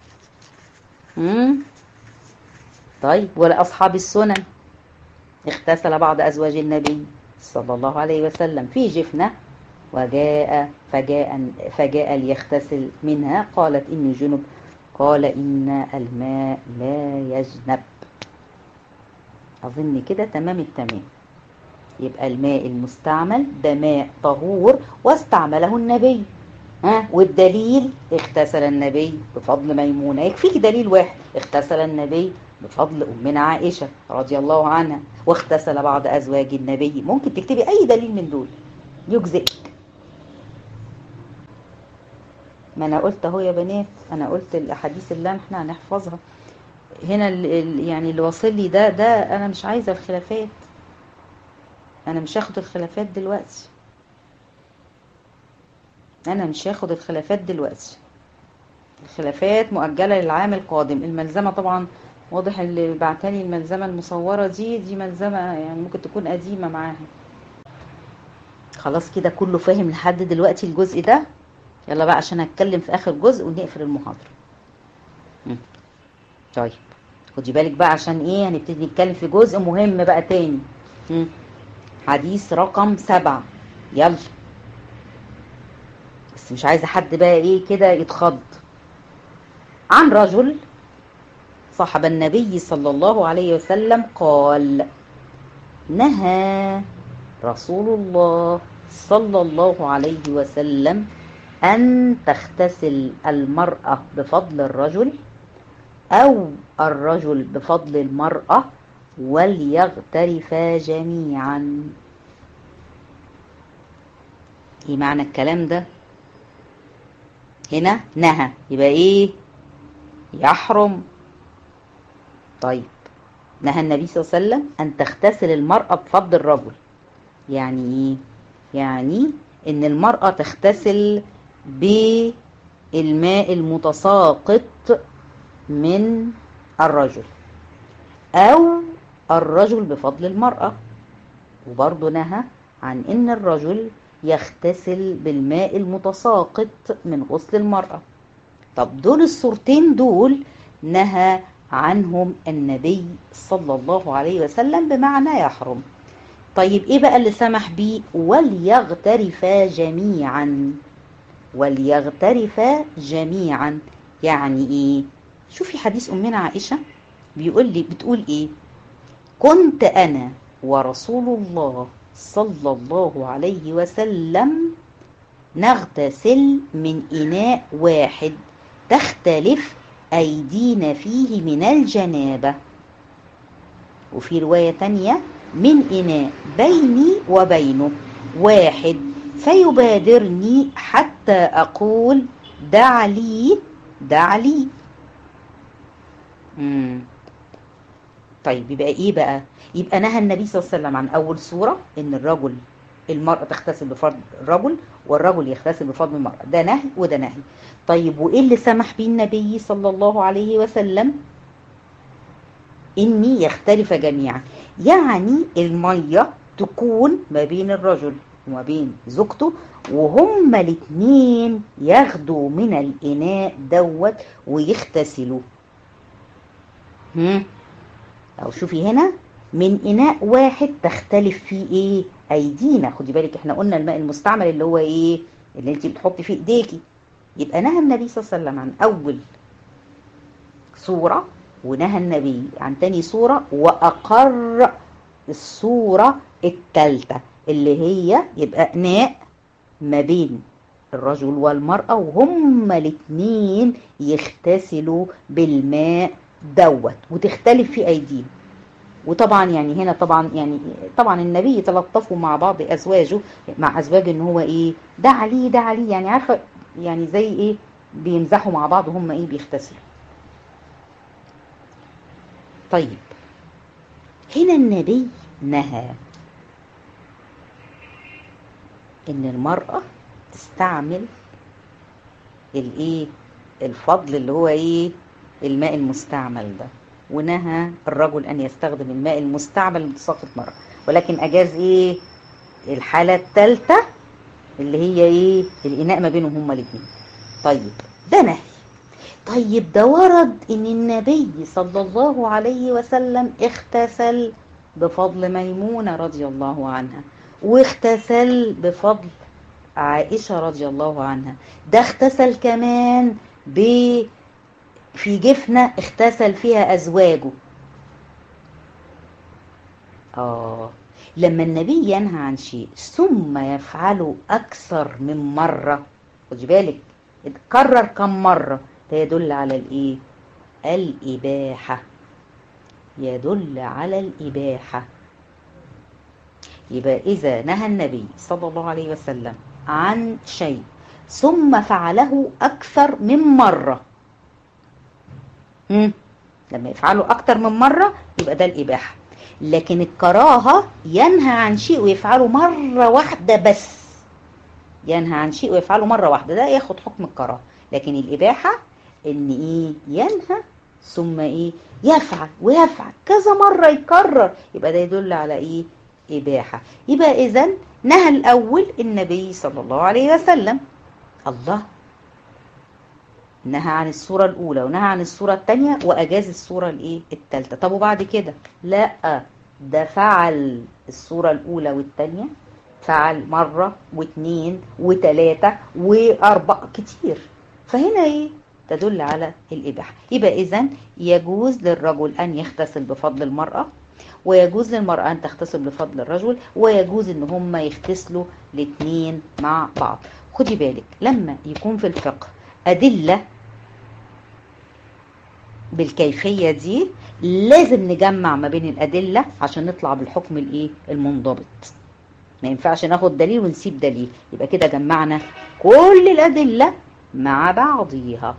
امم طيب ولأصحاب السنن اغتسل بعض أزواج النبي صلى الله عليه وسلم في جفنة وجاء فجاء فجاء ليغتسل منها قالت إني جنب قال إن الماء لا يجنب أظن كده تمام التمام يبقى الماء المستعمل ده ماء طهور واستعمله النبي ها والدليل اغتسل النبي بفضل ميمونة يكفيك دليل واحد اغتسل النبي بفضل أمنا عائشة رضي الله عنها واغتسل بعض أزواج النبي ممكن تكتبي أي دليل من دول يجزئك ما أنا قلت أهو يا بنات أنا قلت الأحاديث اللي احنا هنحفظها هنا ال ال يعني اللي واصل لي ده ده انا مش عايزه الخلافات انا مش هاخد الخلافات دلوقتي انا مش هاخد الخلافات دلوقتي الخلافات مؤجله للعام القادم الملزمه طبعا واضح اللي بعتلي الملزمه المصوره دي دي ملزمه يعني ممكن تكون قديمه معاها خلاص كده كله فاهم لحد دلوقتي الجزء ده يلا بقى عشان هتكلم في اخر جزء ونقفل المحاضره مم. طيب خدي بالك بقى عشان ايه هنبتدي نتكلم في جزء مهم بقى تاني مم. حديث رقم سبعة يلا بس مش عايزة حد بقى ايه كده يتخض عن رجل صاحب النبي صلى الله عليه وسلم قال نهى رسول الله صلى الله عليه وسلم أن تغتسل المرأة بفضل الرجل أو الرجل بفضل المرأة وليغترفا جميعا ايه معنى الكلام ده هنا نهى يبقى ايه يحرم طيب نهى النبي صلى الله عليه وسلم ان تغتسل المرأة بفضل الرجل يعني ايه يعني ان المرأة تغتسل بالماء المتساقط من الرجل او الرجل بفضل المرأة وبرضه نهى عن ان الرجل يغتسل بالماء المتساقط من غسل المرأة طب دول الصورتين دول نهى عنهم النبي صلى الله عليه وسلم بمعنى يحرم طيب ايه بقى اللي سمح بيه وليغترفا جميعا وليغترفا جميعا يعني ايه شوفي حديث امنا عائشه بيقول لي بتقول ايه كنت انا ورسول الله صلى الله عليه وسلم نغتسل من اناء واحد تختلف ايدينا فيه من الجنابه وفي روايه تانيه من اناء بيني وبينه واحد فيبادرني حتى اقول دع لي دع لي مم. طيب يبقى ايه بقى يبقى نهى النبي صلى الله عليه وسلم عن اول صوره ان الرجل المرأة تغتسل بفضل الرجل والرجل يغتسل بفضل المرأة ده نهي وده نهي طيب وايه اللي سمح به النبي صلى الله عليه وسلم اني يختلف جميعا يعني المية تكون ما بين الرجل وما بين زوجته وهما الاتنين ياخدوا من الاناء دوت ويغتسلوا هم او شوفي هنا من اناء واحد تختلف فيه ايه ايدينا خدي بالك احنا قلنا الماء المستعمل اللي هو ايه اللي انت بتحطي فيه ايديكي يبقى نهى النبي صلى الله عليه وسلم عن اول صورة ونهى النبي عن تاني صورة واقر الصورة التالتة اللي هي يبقى اناء ما بين الرجل والمرأة وهما الاتنين يغتسلوا بالماء دوت وتختلف في ايديهم وطبعا يعني هنا طبعا يعني طبعا النبي تلطفوا مع بعض ازواجه مع ازواجه ان هو ايه ده عليه ده عليه يعني عارفه يعني زي ايه بيمزحوا مع بعض وهم ايه بيغتسلوا طيب هنا النبي نهى ان المرأة تستعمل الايه الفضل اللي هو ايه الماء المستعمل ده ونهى الرجل ان يستخدم الماء المستعمل المتساقط مرة ولكن اجاز ايه الحالة الثالثة اللي هي ايه الاناء ما بينهم هما الاثنين طيب ده نهي طيب ده ورد ان النبي صلى الله عليه وسلم اغتسل بفضل ميمونة رضي الله عنها واغتسل بفضل عائشة رضي الله عنها ده اغتسل كمان ب في جفنة اغتسل فيها أزواجه آه لما النبي ينهى عن شيء ثم يفعله أكثر من مرة خدي بالك اتكرر كم مرة ده يدل على الإيه؟ الإباحة يدل على الإباحة يبقى إذا نهى النبي صلى الله عليه وسلم عن شيء ثم فعله أكثر من مرة مم. لما يفعله اكتر من مرة يبقى ده الاباحة لكن الكراهة ينهى عن شيء ويفعله مرة واحدة بس ينهى عن شيء ويفعله مرة واحدة ده ياخد حكم الكراهة لكن الاباحة ان ايه ينهى ثم ايه يفعل ويفعل كذا مرة يكرر يبقى ده يدل على ايه اباحة يبقى اذا نهى الاول النبي صلى الله عليه وسلم الله نهى عن الصورة الأولى ونهى عن الصورة الثانية وأجاز الصورة الإيه الثالثة طب وبعد كده لا ده فعل الصورة الأولى والثانية فعل مرة واثنين وثلاثة وأربعة كتير فهنا إيه تدل على الإباحة يبقى إذا يجوز للرجل أن يغتسل بفضل المرأة ويجوز للمرأة أن تغتسل بفضل الرجل ويجوز إن هما يغتسلوا الاثنين مع بعض خدي بالك لما يكون في الفقه أدلة بالكيفية دي لازم نجمع ما بين الأدلة عشان نطلع بالحكم الإيه المنضبط ما ينفعش ناخد دليل ونسيب دليل يبقى كده جمعنا كل الأدلة مع بعضيها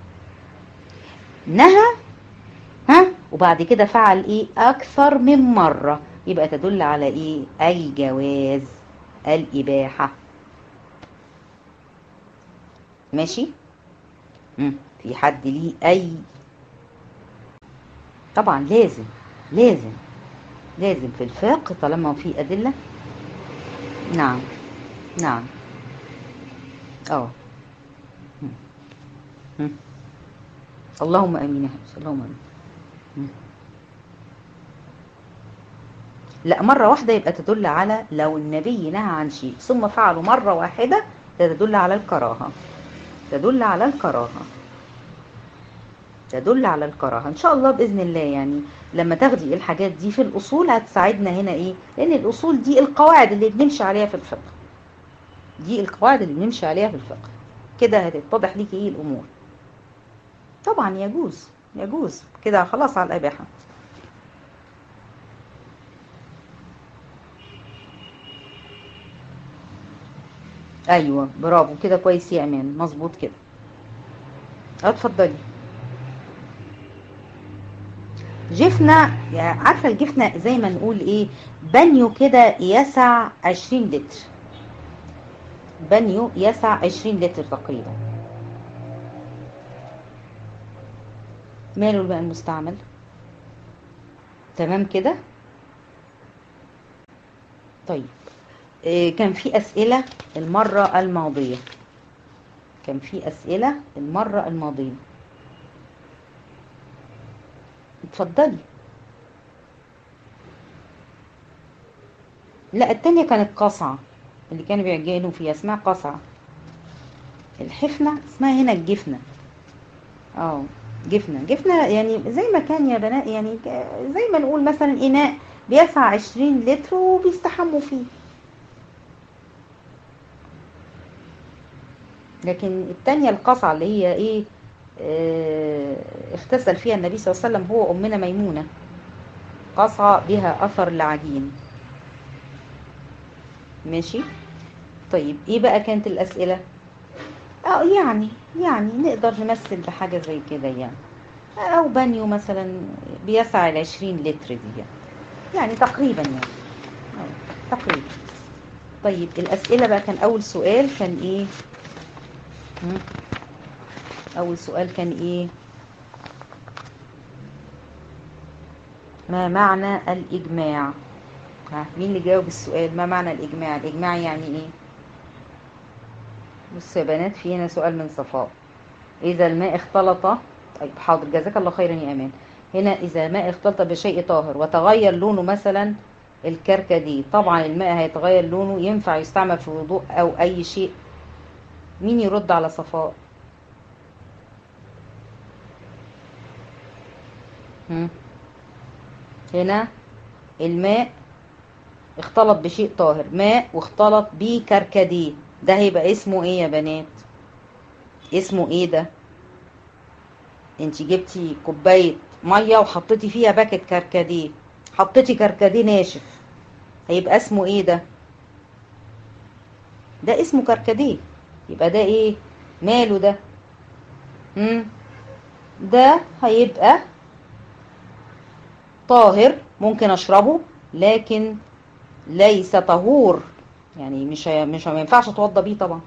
نهى ها وبعد كده فعل ايه اكثر من مرة يبقى تدل على ايه الجواز الاباحة ماشي مم. في حد ليه اي طبعا لازم لازم لازم في الفقه طالما في ادلة نعم نعم اه مم. مم. اللهم امين يا حبيبي اللهم امين مم. لا مرة واحدة يبقى تدل على لو النبي نهى عن شيء ثم فعله مرة واحدة تدل على الكراهة تدل على الكراهة تدل على الكراهة ان شاء الله بإذن الله يعني لما تاخدي الحاجات دي في الأصول هتساعدنا هنا ايه لأن الأصول دي القواعد اللي بنمشي عليها في الفقه دي القواعد اللي بنمشي عليها في الفقه كده هتتضح ليكي ايه الأمور طبعا يجوز يجوز كده خلاص على الإباحة ايوه برافو كده كويس يا امان مظبوط كده اتفضلي جفنة يعني عارفة الجفنة زي ما نقول ايه بانيو كده يسع عشرين لتر بانيو يسع عشرين لتر تقريبا ماله الماء المستعمل تمام كده طيب إيه كان في أسئلة المرة الماضية كان في أسئلة المرة الماضية اتفضلي لا التانية كانت قصعة اللي كانوا بيعجنوا فيها اسمها قصعة الحفنة اسمها هنا الجفنة اه جفنة جفنة يعني زي ما كان يا بنات يعني زي ما نقول مثلا إناء بيسع عشرين لتر وبيستحموا فيه لكن التانية القصعة اللي هي ايه اه اغتسل فيها النبي صلى الله عليه وسلم هو أمنا ميمونة قصعة بها أثر العجين ماشي طيب ايه بقى كانت الأسئلة اه يعني يعني نقدر نمثل بحاجة زي كده يعني او بانيو مثلا بيسع العشرين لتر دي يعني, يعني تقريبا يعني اه تقريبا طيب الأسئلة بقى كان أول سؤال كان ايه أول سؤال كان إيه ما معنى الإجماع ها مين اللي جاوب السؤال ما معنى الإجماع الإجماع يعني إيه بصوا يا بنات في هنا سؤال من صفاء إذا الماء اختلط طيب حاضر جزاك الله خيرا يا أمان هنا إذا الماء اختلط بشيء طاهر وتغير لونه مثلا الكركديه طبعا الماء هيتغير لونه ينفع يستعمل في وضوء أو أي شيء مين يرد على صفاء هم. هنا الماء اختلط بشيء طاهر ماء واختلط بيه كركديه ده هيبقى اسمه ايه يا بنات اسمه ايه ده انت جبتي كوبايه ميه وحطيتي فيها باكت كركديه حطيتي كركديه ناشف هيبقى اسمه ايه ده ده اسمه كركديه يبقى ده ايه ماله ده مم. ده هيبقى طاهر ممكن اشربه لكن ليس طهور يعني مش مش ما ينفعش اتوضى بيه طبعا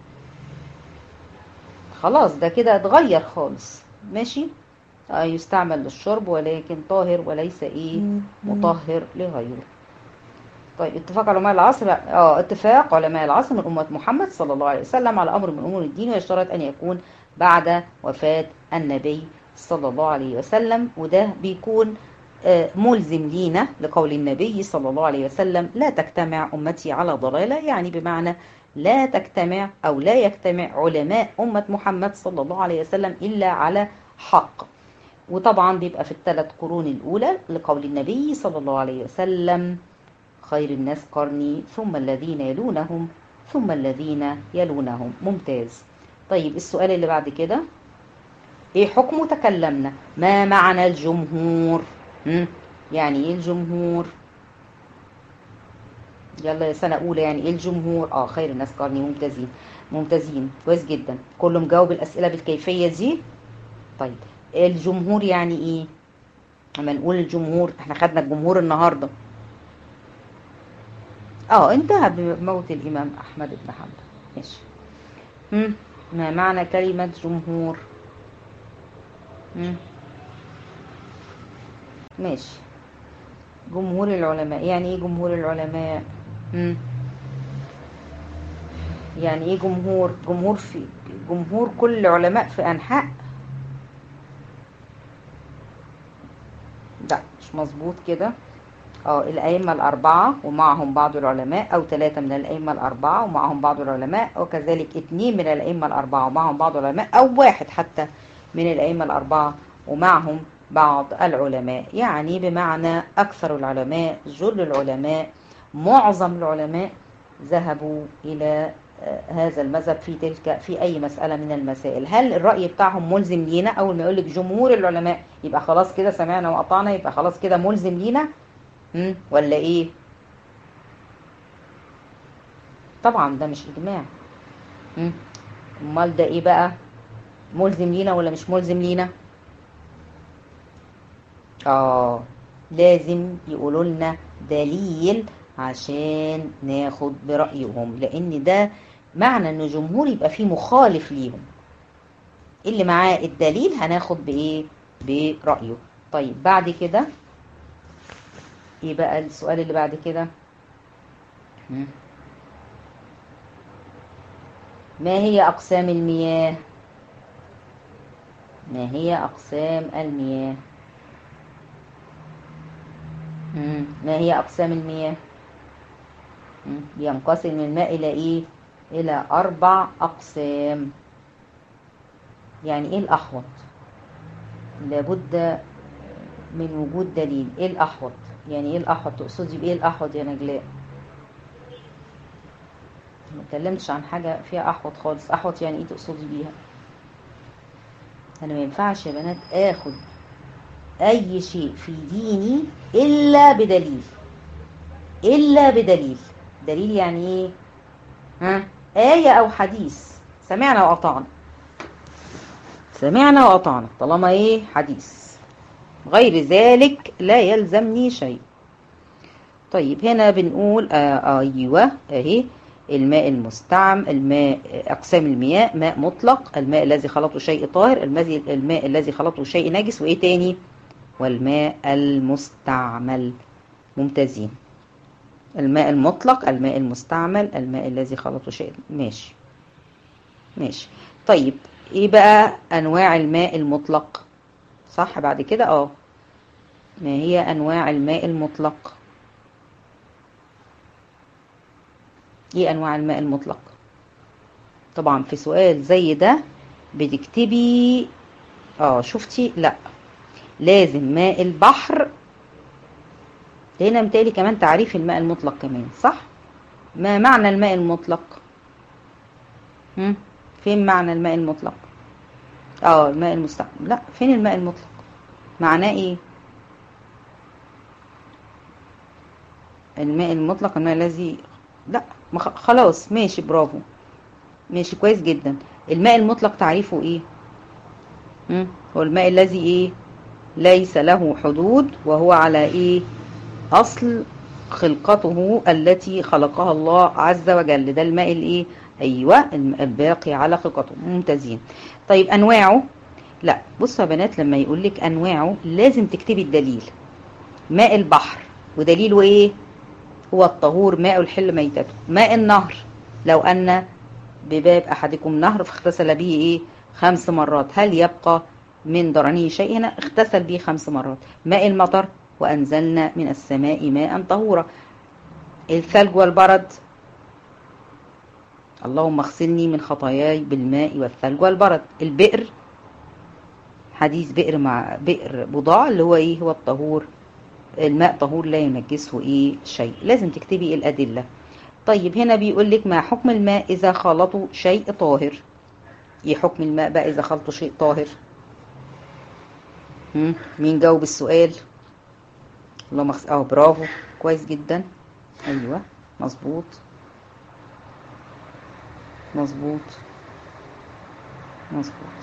خلاص ده كده اتغير خالص ماشي آه يستعمل للشرب ولكن طاهر وليس ايه مطهر لغيره طيب اتفاق علماء العصر اه اتفاق علماء العصر من امه محمد صلى الله عليه وسلم على امر من امور الدين ويشترط ان يكون بعد وفاه النبي صلى الله عليه وسلم وده بيكون ملزم لينا لقول النبي صلى الله عليه وسلم لا تجتمع أمتي على ضلالة يعني بمعنى لا تجتمع أو لا يجتمع علماء أمة محمد صلى الله عليه وسلم إلا على حق وطبعا بيبقى في الثلاث قرون الأولى لقول النبي صلى الله عليه وسلم خير الناس قرني ثم الذين يلونهم ثم الذين يلونهم ممتاز طيب السؤال اللي بعد كده ايه حكم تكلمنا ما معنى الجمهور مم. يعني ايه الجمهور يلا يا سنة أولى يعني ايه الجمهور اه خير الناس قرني ممتازين ممتازين كويس جدا كله مجاوب الأسئلة بالكيفية دي طيب الجمهور يعني ايه اما نقول الجمهور احنا خدنا الجمهور النهاردة اه انتهى بموت الإمام أحمد بن حنبل ماشي مم. ما معنى كلمة جمهور مم. ماشي جمهور العلماء يعني ايه جمهور العلماء مم. يعني ايه جمهور جمهور في جمهور كل العلماء في انحاء لا مش مظبوط كده اه الأئمة الأربعة ومعهم بعض العلماء أو ثلاثة من الأئمة الأربعة ومعهم بعض العلماء وكذلك اثنين من الأئمة الأربعة ومعهم بعض العلماء أو واحد حتى من الأئمة الأربعة ومعهم بعض العلماء يعني بمعنى أكثر العلماء جل العلماء معظم العلماء ذهبوا إلى هذا المذهب في تلك في أي مسألة من المسائل هل الرأي بتاعهم ملزم لينا أول ما يقول لك جمهور العلماء يبقى خلاص كده سمعنا وقطعنا يبقى خلاص كده ملزم لينا مم؟ ولا إيه طبعا ده مش إجماع امال ده إيه بقى ملزم لينا ولا مش ملزم لينا اه لازم يقولوا لنا دليل عشان ناخد برأيهم لان ده معنى ان الجمهور يبقى فيه مخالف ليهم اللي معاه الدليل هناخد بايه برأيه طيب بعد كده ايه بقى السؤال اللي بعد كده ما هي اقسام المياه ما هي اقسام المياه ما هي أقسام المياه ينقسم الماء إلى إيه إلى أربع أقسام يعني إيه الأحوط لابد من وجود دليل إيه الأحوط يعني إيه الأحوط تقصدي بإيه الأحوط يا نجلاء ما اتكلمتش عن حاجة فيها أحوط خالص أحوط يعني إيه تقصدي بيها أنا ما ينفعش يا بنات آخد أي شيء في ديني إلا بدليل إلا بدليل دليل يعني إيه ها آية أو حديث سمعنا وأطعنا سمعنا وأطعنا طالما إيه حديث غير ذلك لا يلزمني شيء طيب هنا بنقول آه أيوة أهي الماء المستعم الماء أقسام المياه ماء مطلق الماء الذي خلطه شيء طاهر الماء, الماء الذي خلطه شيء نجس وإيه تاني والماء المستعمل ممتازين الماء المطلق الماء المستعمل الماء الذي خلطه شيء ماشي ماشي طيب ايه بقى انواع الماء المطلق صح بعد كده اه ما هي انواع الماء المطلق ايه انواع الماء المطلق طبعا في سؤال زي ده بتكتبي اه شفتي لا لازم ماء البحر هنا متهيألي كمان تعريف الماء المطلق كمان صح ما معنى الماء المطلق هم؟ فين معنى الماء المطلق اه الماء المستعمل لا فين الماء المطلق معناه ايه الماء المطلق الماء الذي لا خلاص ماشي برافو ماشي كويس جدا الماء المطلق تعريفه ايه هم؟ هو الماء الذي ايه ليس له حدود وهو على ايه اصل خلقته التي خلقها الله عز وجل ده الماء الايه ايوه الباقي على خلقته ممتازين طيب انواعه لا بصوا يا بنات لما يقول لك انواعه لازم تكتبي الدليل ماء البحر ودليله ايه هو الطهور ماء الحل ميتته ماء النهر لو ان بباب احدكم نهر فاغتسل به ايه خمس مرات هل يبقى من درنه شيء هنا اغتسل به خمس مرات ماء المطر وانزلنا من السماء ماء طهورا الثلج والبرد اللهم اغسلني من خطاياي بالماء والثلج والبرد البئر حديث بئر مع بئر بضاع اللي هو ايه هو الطهور الماء طهور لا ينجسه ايه شيء لازم تكتبي الادله طيب هنا بيقول لك ما حكم الماء اذا خلطوا شيء طاهر ايه حكم الماء بقى اذا خلطوا شيء طاهر هم؟ مين جاوب السؤال اللهم اغسل اه برافو كويس جدا ايوه مظبوط مظبوط مظبوط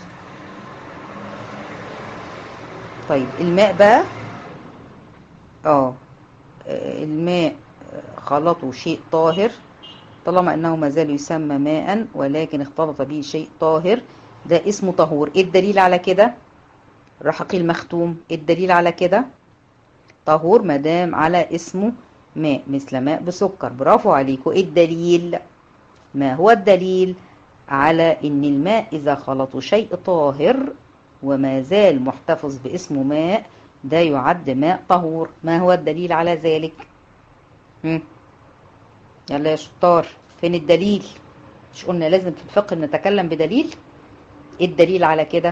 طيب الماء بقى اه الماء خلطوا شيء طاهر طالما انه ما زال يسمى ماء ولكن اختلط به شيء طاهر ده اسمه طهور ايه الدليل على كده الرحقي المختوم الدليل على كده طهور مدام على اسمه ماء مثل ماء بسكر برافو عليكم ايه الدليل ما هو الدليل على ان الماء اذا خلطوا شيء طاهر وما زال محتفظ باسمه ماء ده يعد ماء طهور ما هو الدليل على ذلك هم. يلا يا شطار فين الدليل مش قلنا لازم في الفقه نتكلم بدليل ايه الدليل على كده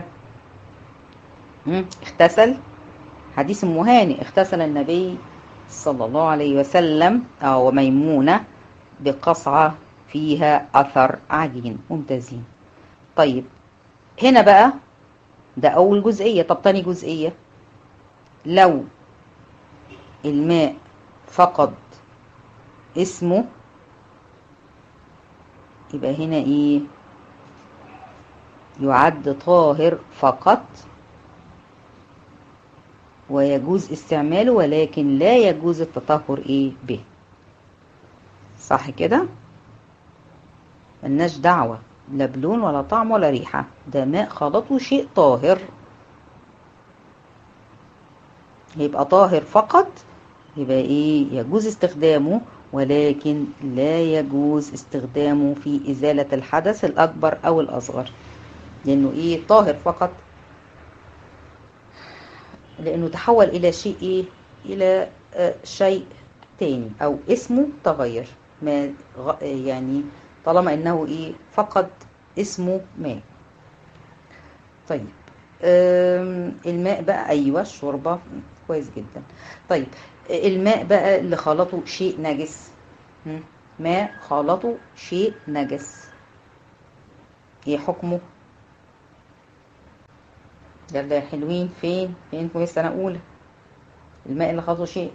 اغتسل حديث مهاني اغتسل النبي صلى الله عليه وسلم أو ميمونة بقصعة فيها أثر عجين ممتازين طيب هنا بقى ده أول جزئية طب تاني جزئية لو الماء فقد اسمه يبقى هنا ايه يعد طاهر فقط ويجوز استعماله ولكن لا يجوز التطهر ايه به صح كده ملناش دعوة لا بلون ولا طعم ولا ريحة ده ماء خلطه شيء طاهر يبقى طاهر فقط يبقى ايه يجوز استخدامه ولكن لا يجوز استخدامه في إزالة الحدث الأكبر أو الأصغر لأنه إيه طاهر فقط لأنه تحول إلى شيء إيه إلى آه شيء تاني أو اسمه تغير ما يعني طالما إنه إيه فقد اسمه ماء طيب الماء بقى أيوة الشوربة كويس جدا طيب الماء بقى اللي خلطه شيء نجس ماء خلطه شيء نجس ايه حكمه يلا يا حلوين فين فين في السنة أولى الماء اللي خلطه شيء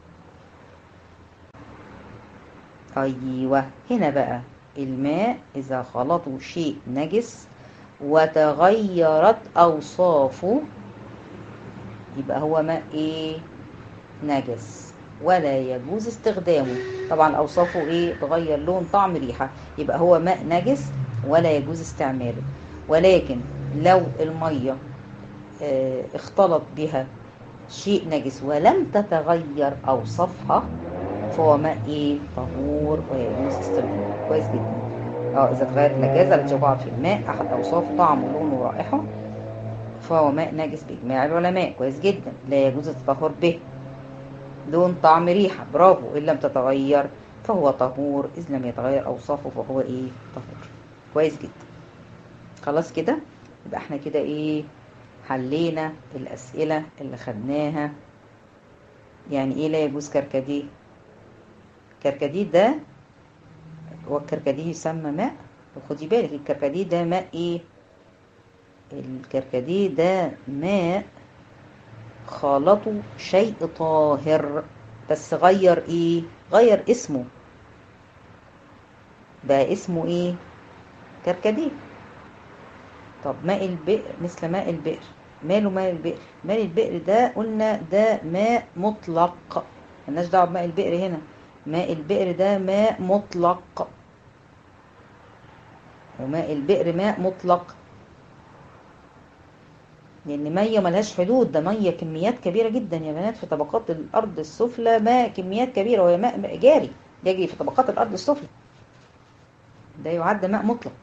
أيوة هنا بقى الماء إذا خلطه شيء نجس وتغيرت أوصافه يبقى هو ماء إيه نجس ولا يجوز استخدامه طبعا أوصافه إيه تغير لون طعم ريحة يبقى هو ماء نجس ولا يجوز استعماله ولكن لو المية اه اختلط بها شيء نجس ولم تتغير أوصافها فهو ماء إيه طهور ويجوز استخدامه كويس جدا اه إذا تغيرت النجاسة التي وقعت في الماء أحد أوصافه طعم ولون ورائحة فهو ماء نجس بإجماع العلماء كويس جدا لا يجوز التطهر به لون طعم ريحة برافو إن لم تتغير فهو طهور إذ لم يتغير أوصافه فهو إيه طهور كويس جدا خلاص كده يبقى احنا كده إيه حلينا الأسئلة اللي خدناها يعني إيه لا يجوز كركديه كركديه ده هو الكركديه يسمى ماء وخدي بالك الكركديه ده ماء إيه الكركديه ده ماء خالطوا شيء طاهر بس غير ايه غير اسمه بقى اسمه ايه كركديه طب ماء البئر مثل ماء البئر ماله ماء البئر ماء البئر ده قلنا ده ماء مطلق ملناش دعوه بماء البئر هنا ماء البئر ده ماء مطلق وماء البئر ماء مطلق لان ميه ملهاش حدود ده ميه كميات كبيره جدا يا بنات في طبقات الارض السفلى ماء كميات كبيره وهي ماء جاري يجري في طبقات الارض السفلى ده يعد ماء مطلق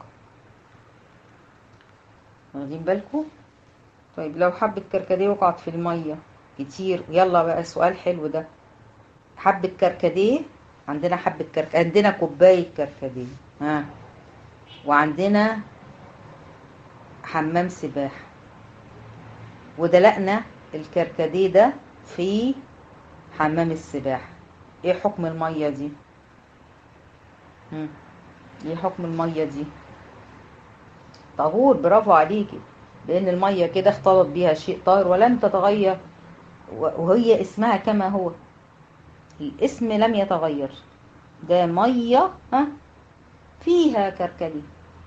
واخدين بالكم طيب لو حبة كركديه وقعت في المية كتير يلا بقى سؤال حلو ده حبة كركديه عندنا حبة كرك عندنا كوباية كركديه ها وعندنا حمام سباحة ودلقنا الكركديه ده في حمام السباحة ايه حكم المية دي هم. ايه حكم المية دي طهور برافو عليكي لان المية كده اختلط بيها شيء طاهر ولم تتغير وهي اسمها كما هو الاسم لم يتغير ده مية ها فيها كركديه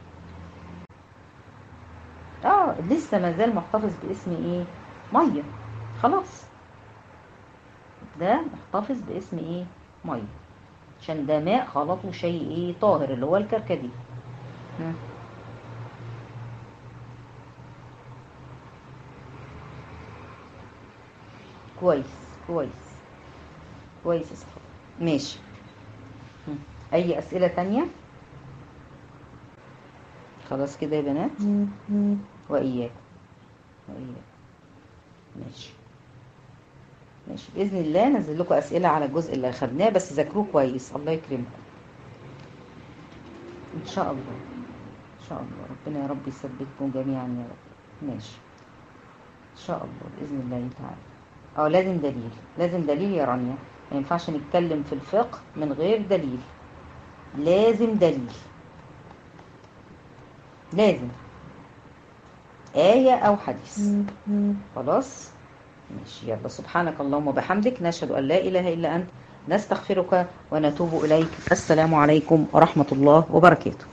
اه لسه ما زال محتفظ باسم ايه ميه خلاص ده محتفظ باسم ايه ميه عشان ده ماء خلطه شيء ايه طاهر اللي هو الكركديه كويس كويس كويس يا صحابي ماشي اي اسئله تانية خلاص كده يا بنات واياك واياك ماشي ماشي باذن الله نزل لكم اسئله على الجزء اللي اخدناه بس ذاكروه كويس الله يكرمكم ان شاء الله ان شاء الله ربنا يا رب يثبتكم جميعا يا رب ماشي ان شاء الله باذن الله تعالى اه لازم دليل لازم دليل يا رانيا ما ينفعش نتكلم في الفقه من غير دليل لازم دليل لازم آية أو حديث خلاص ماشي يلا سبحانك اللهم وبحمدك نشهد أن لا إله إلا أنت نستغفرك ونتوب إليك السلام عليكم ورحمة الله وبركاته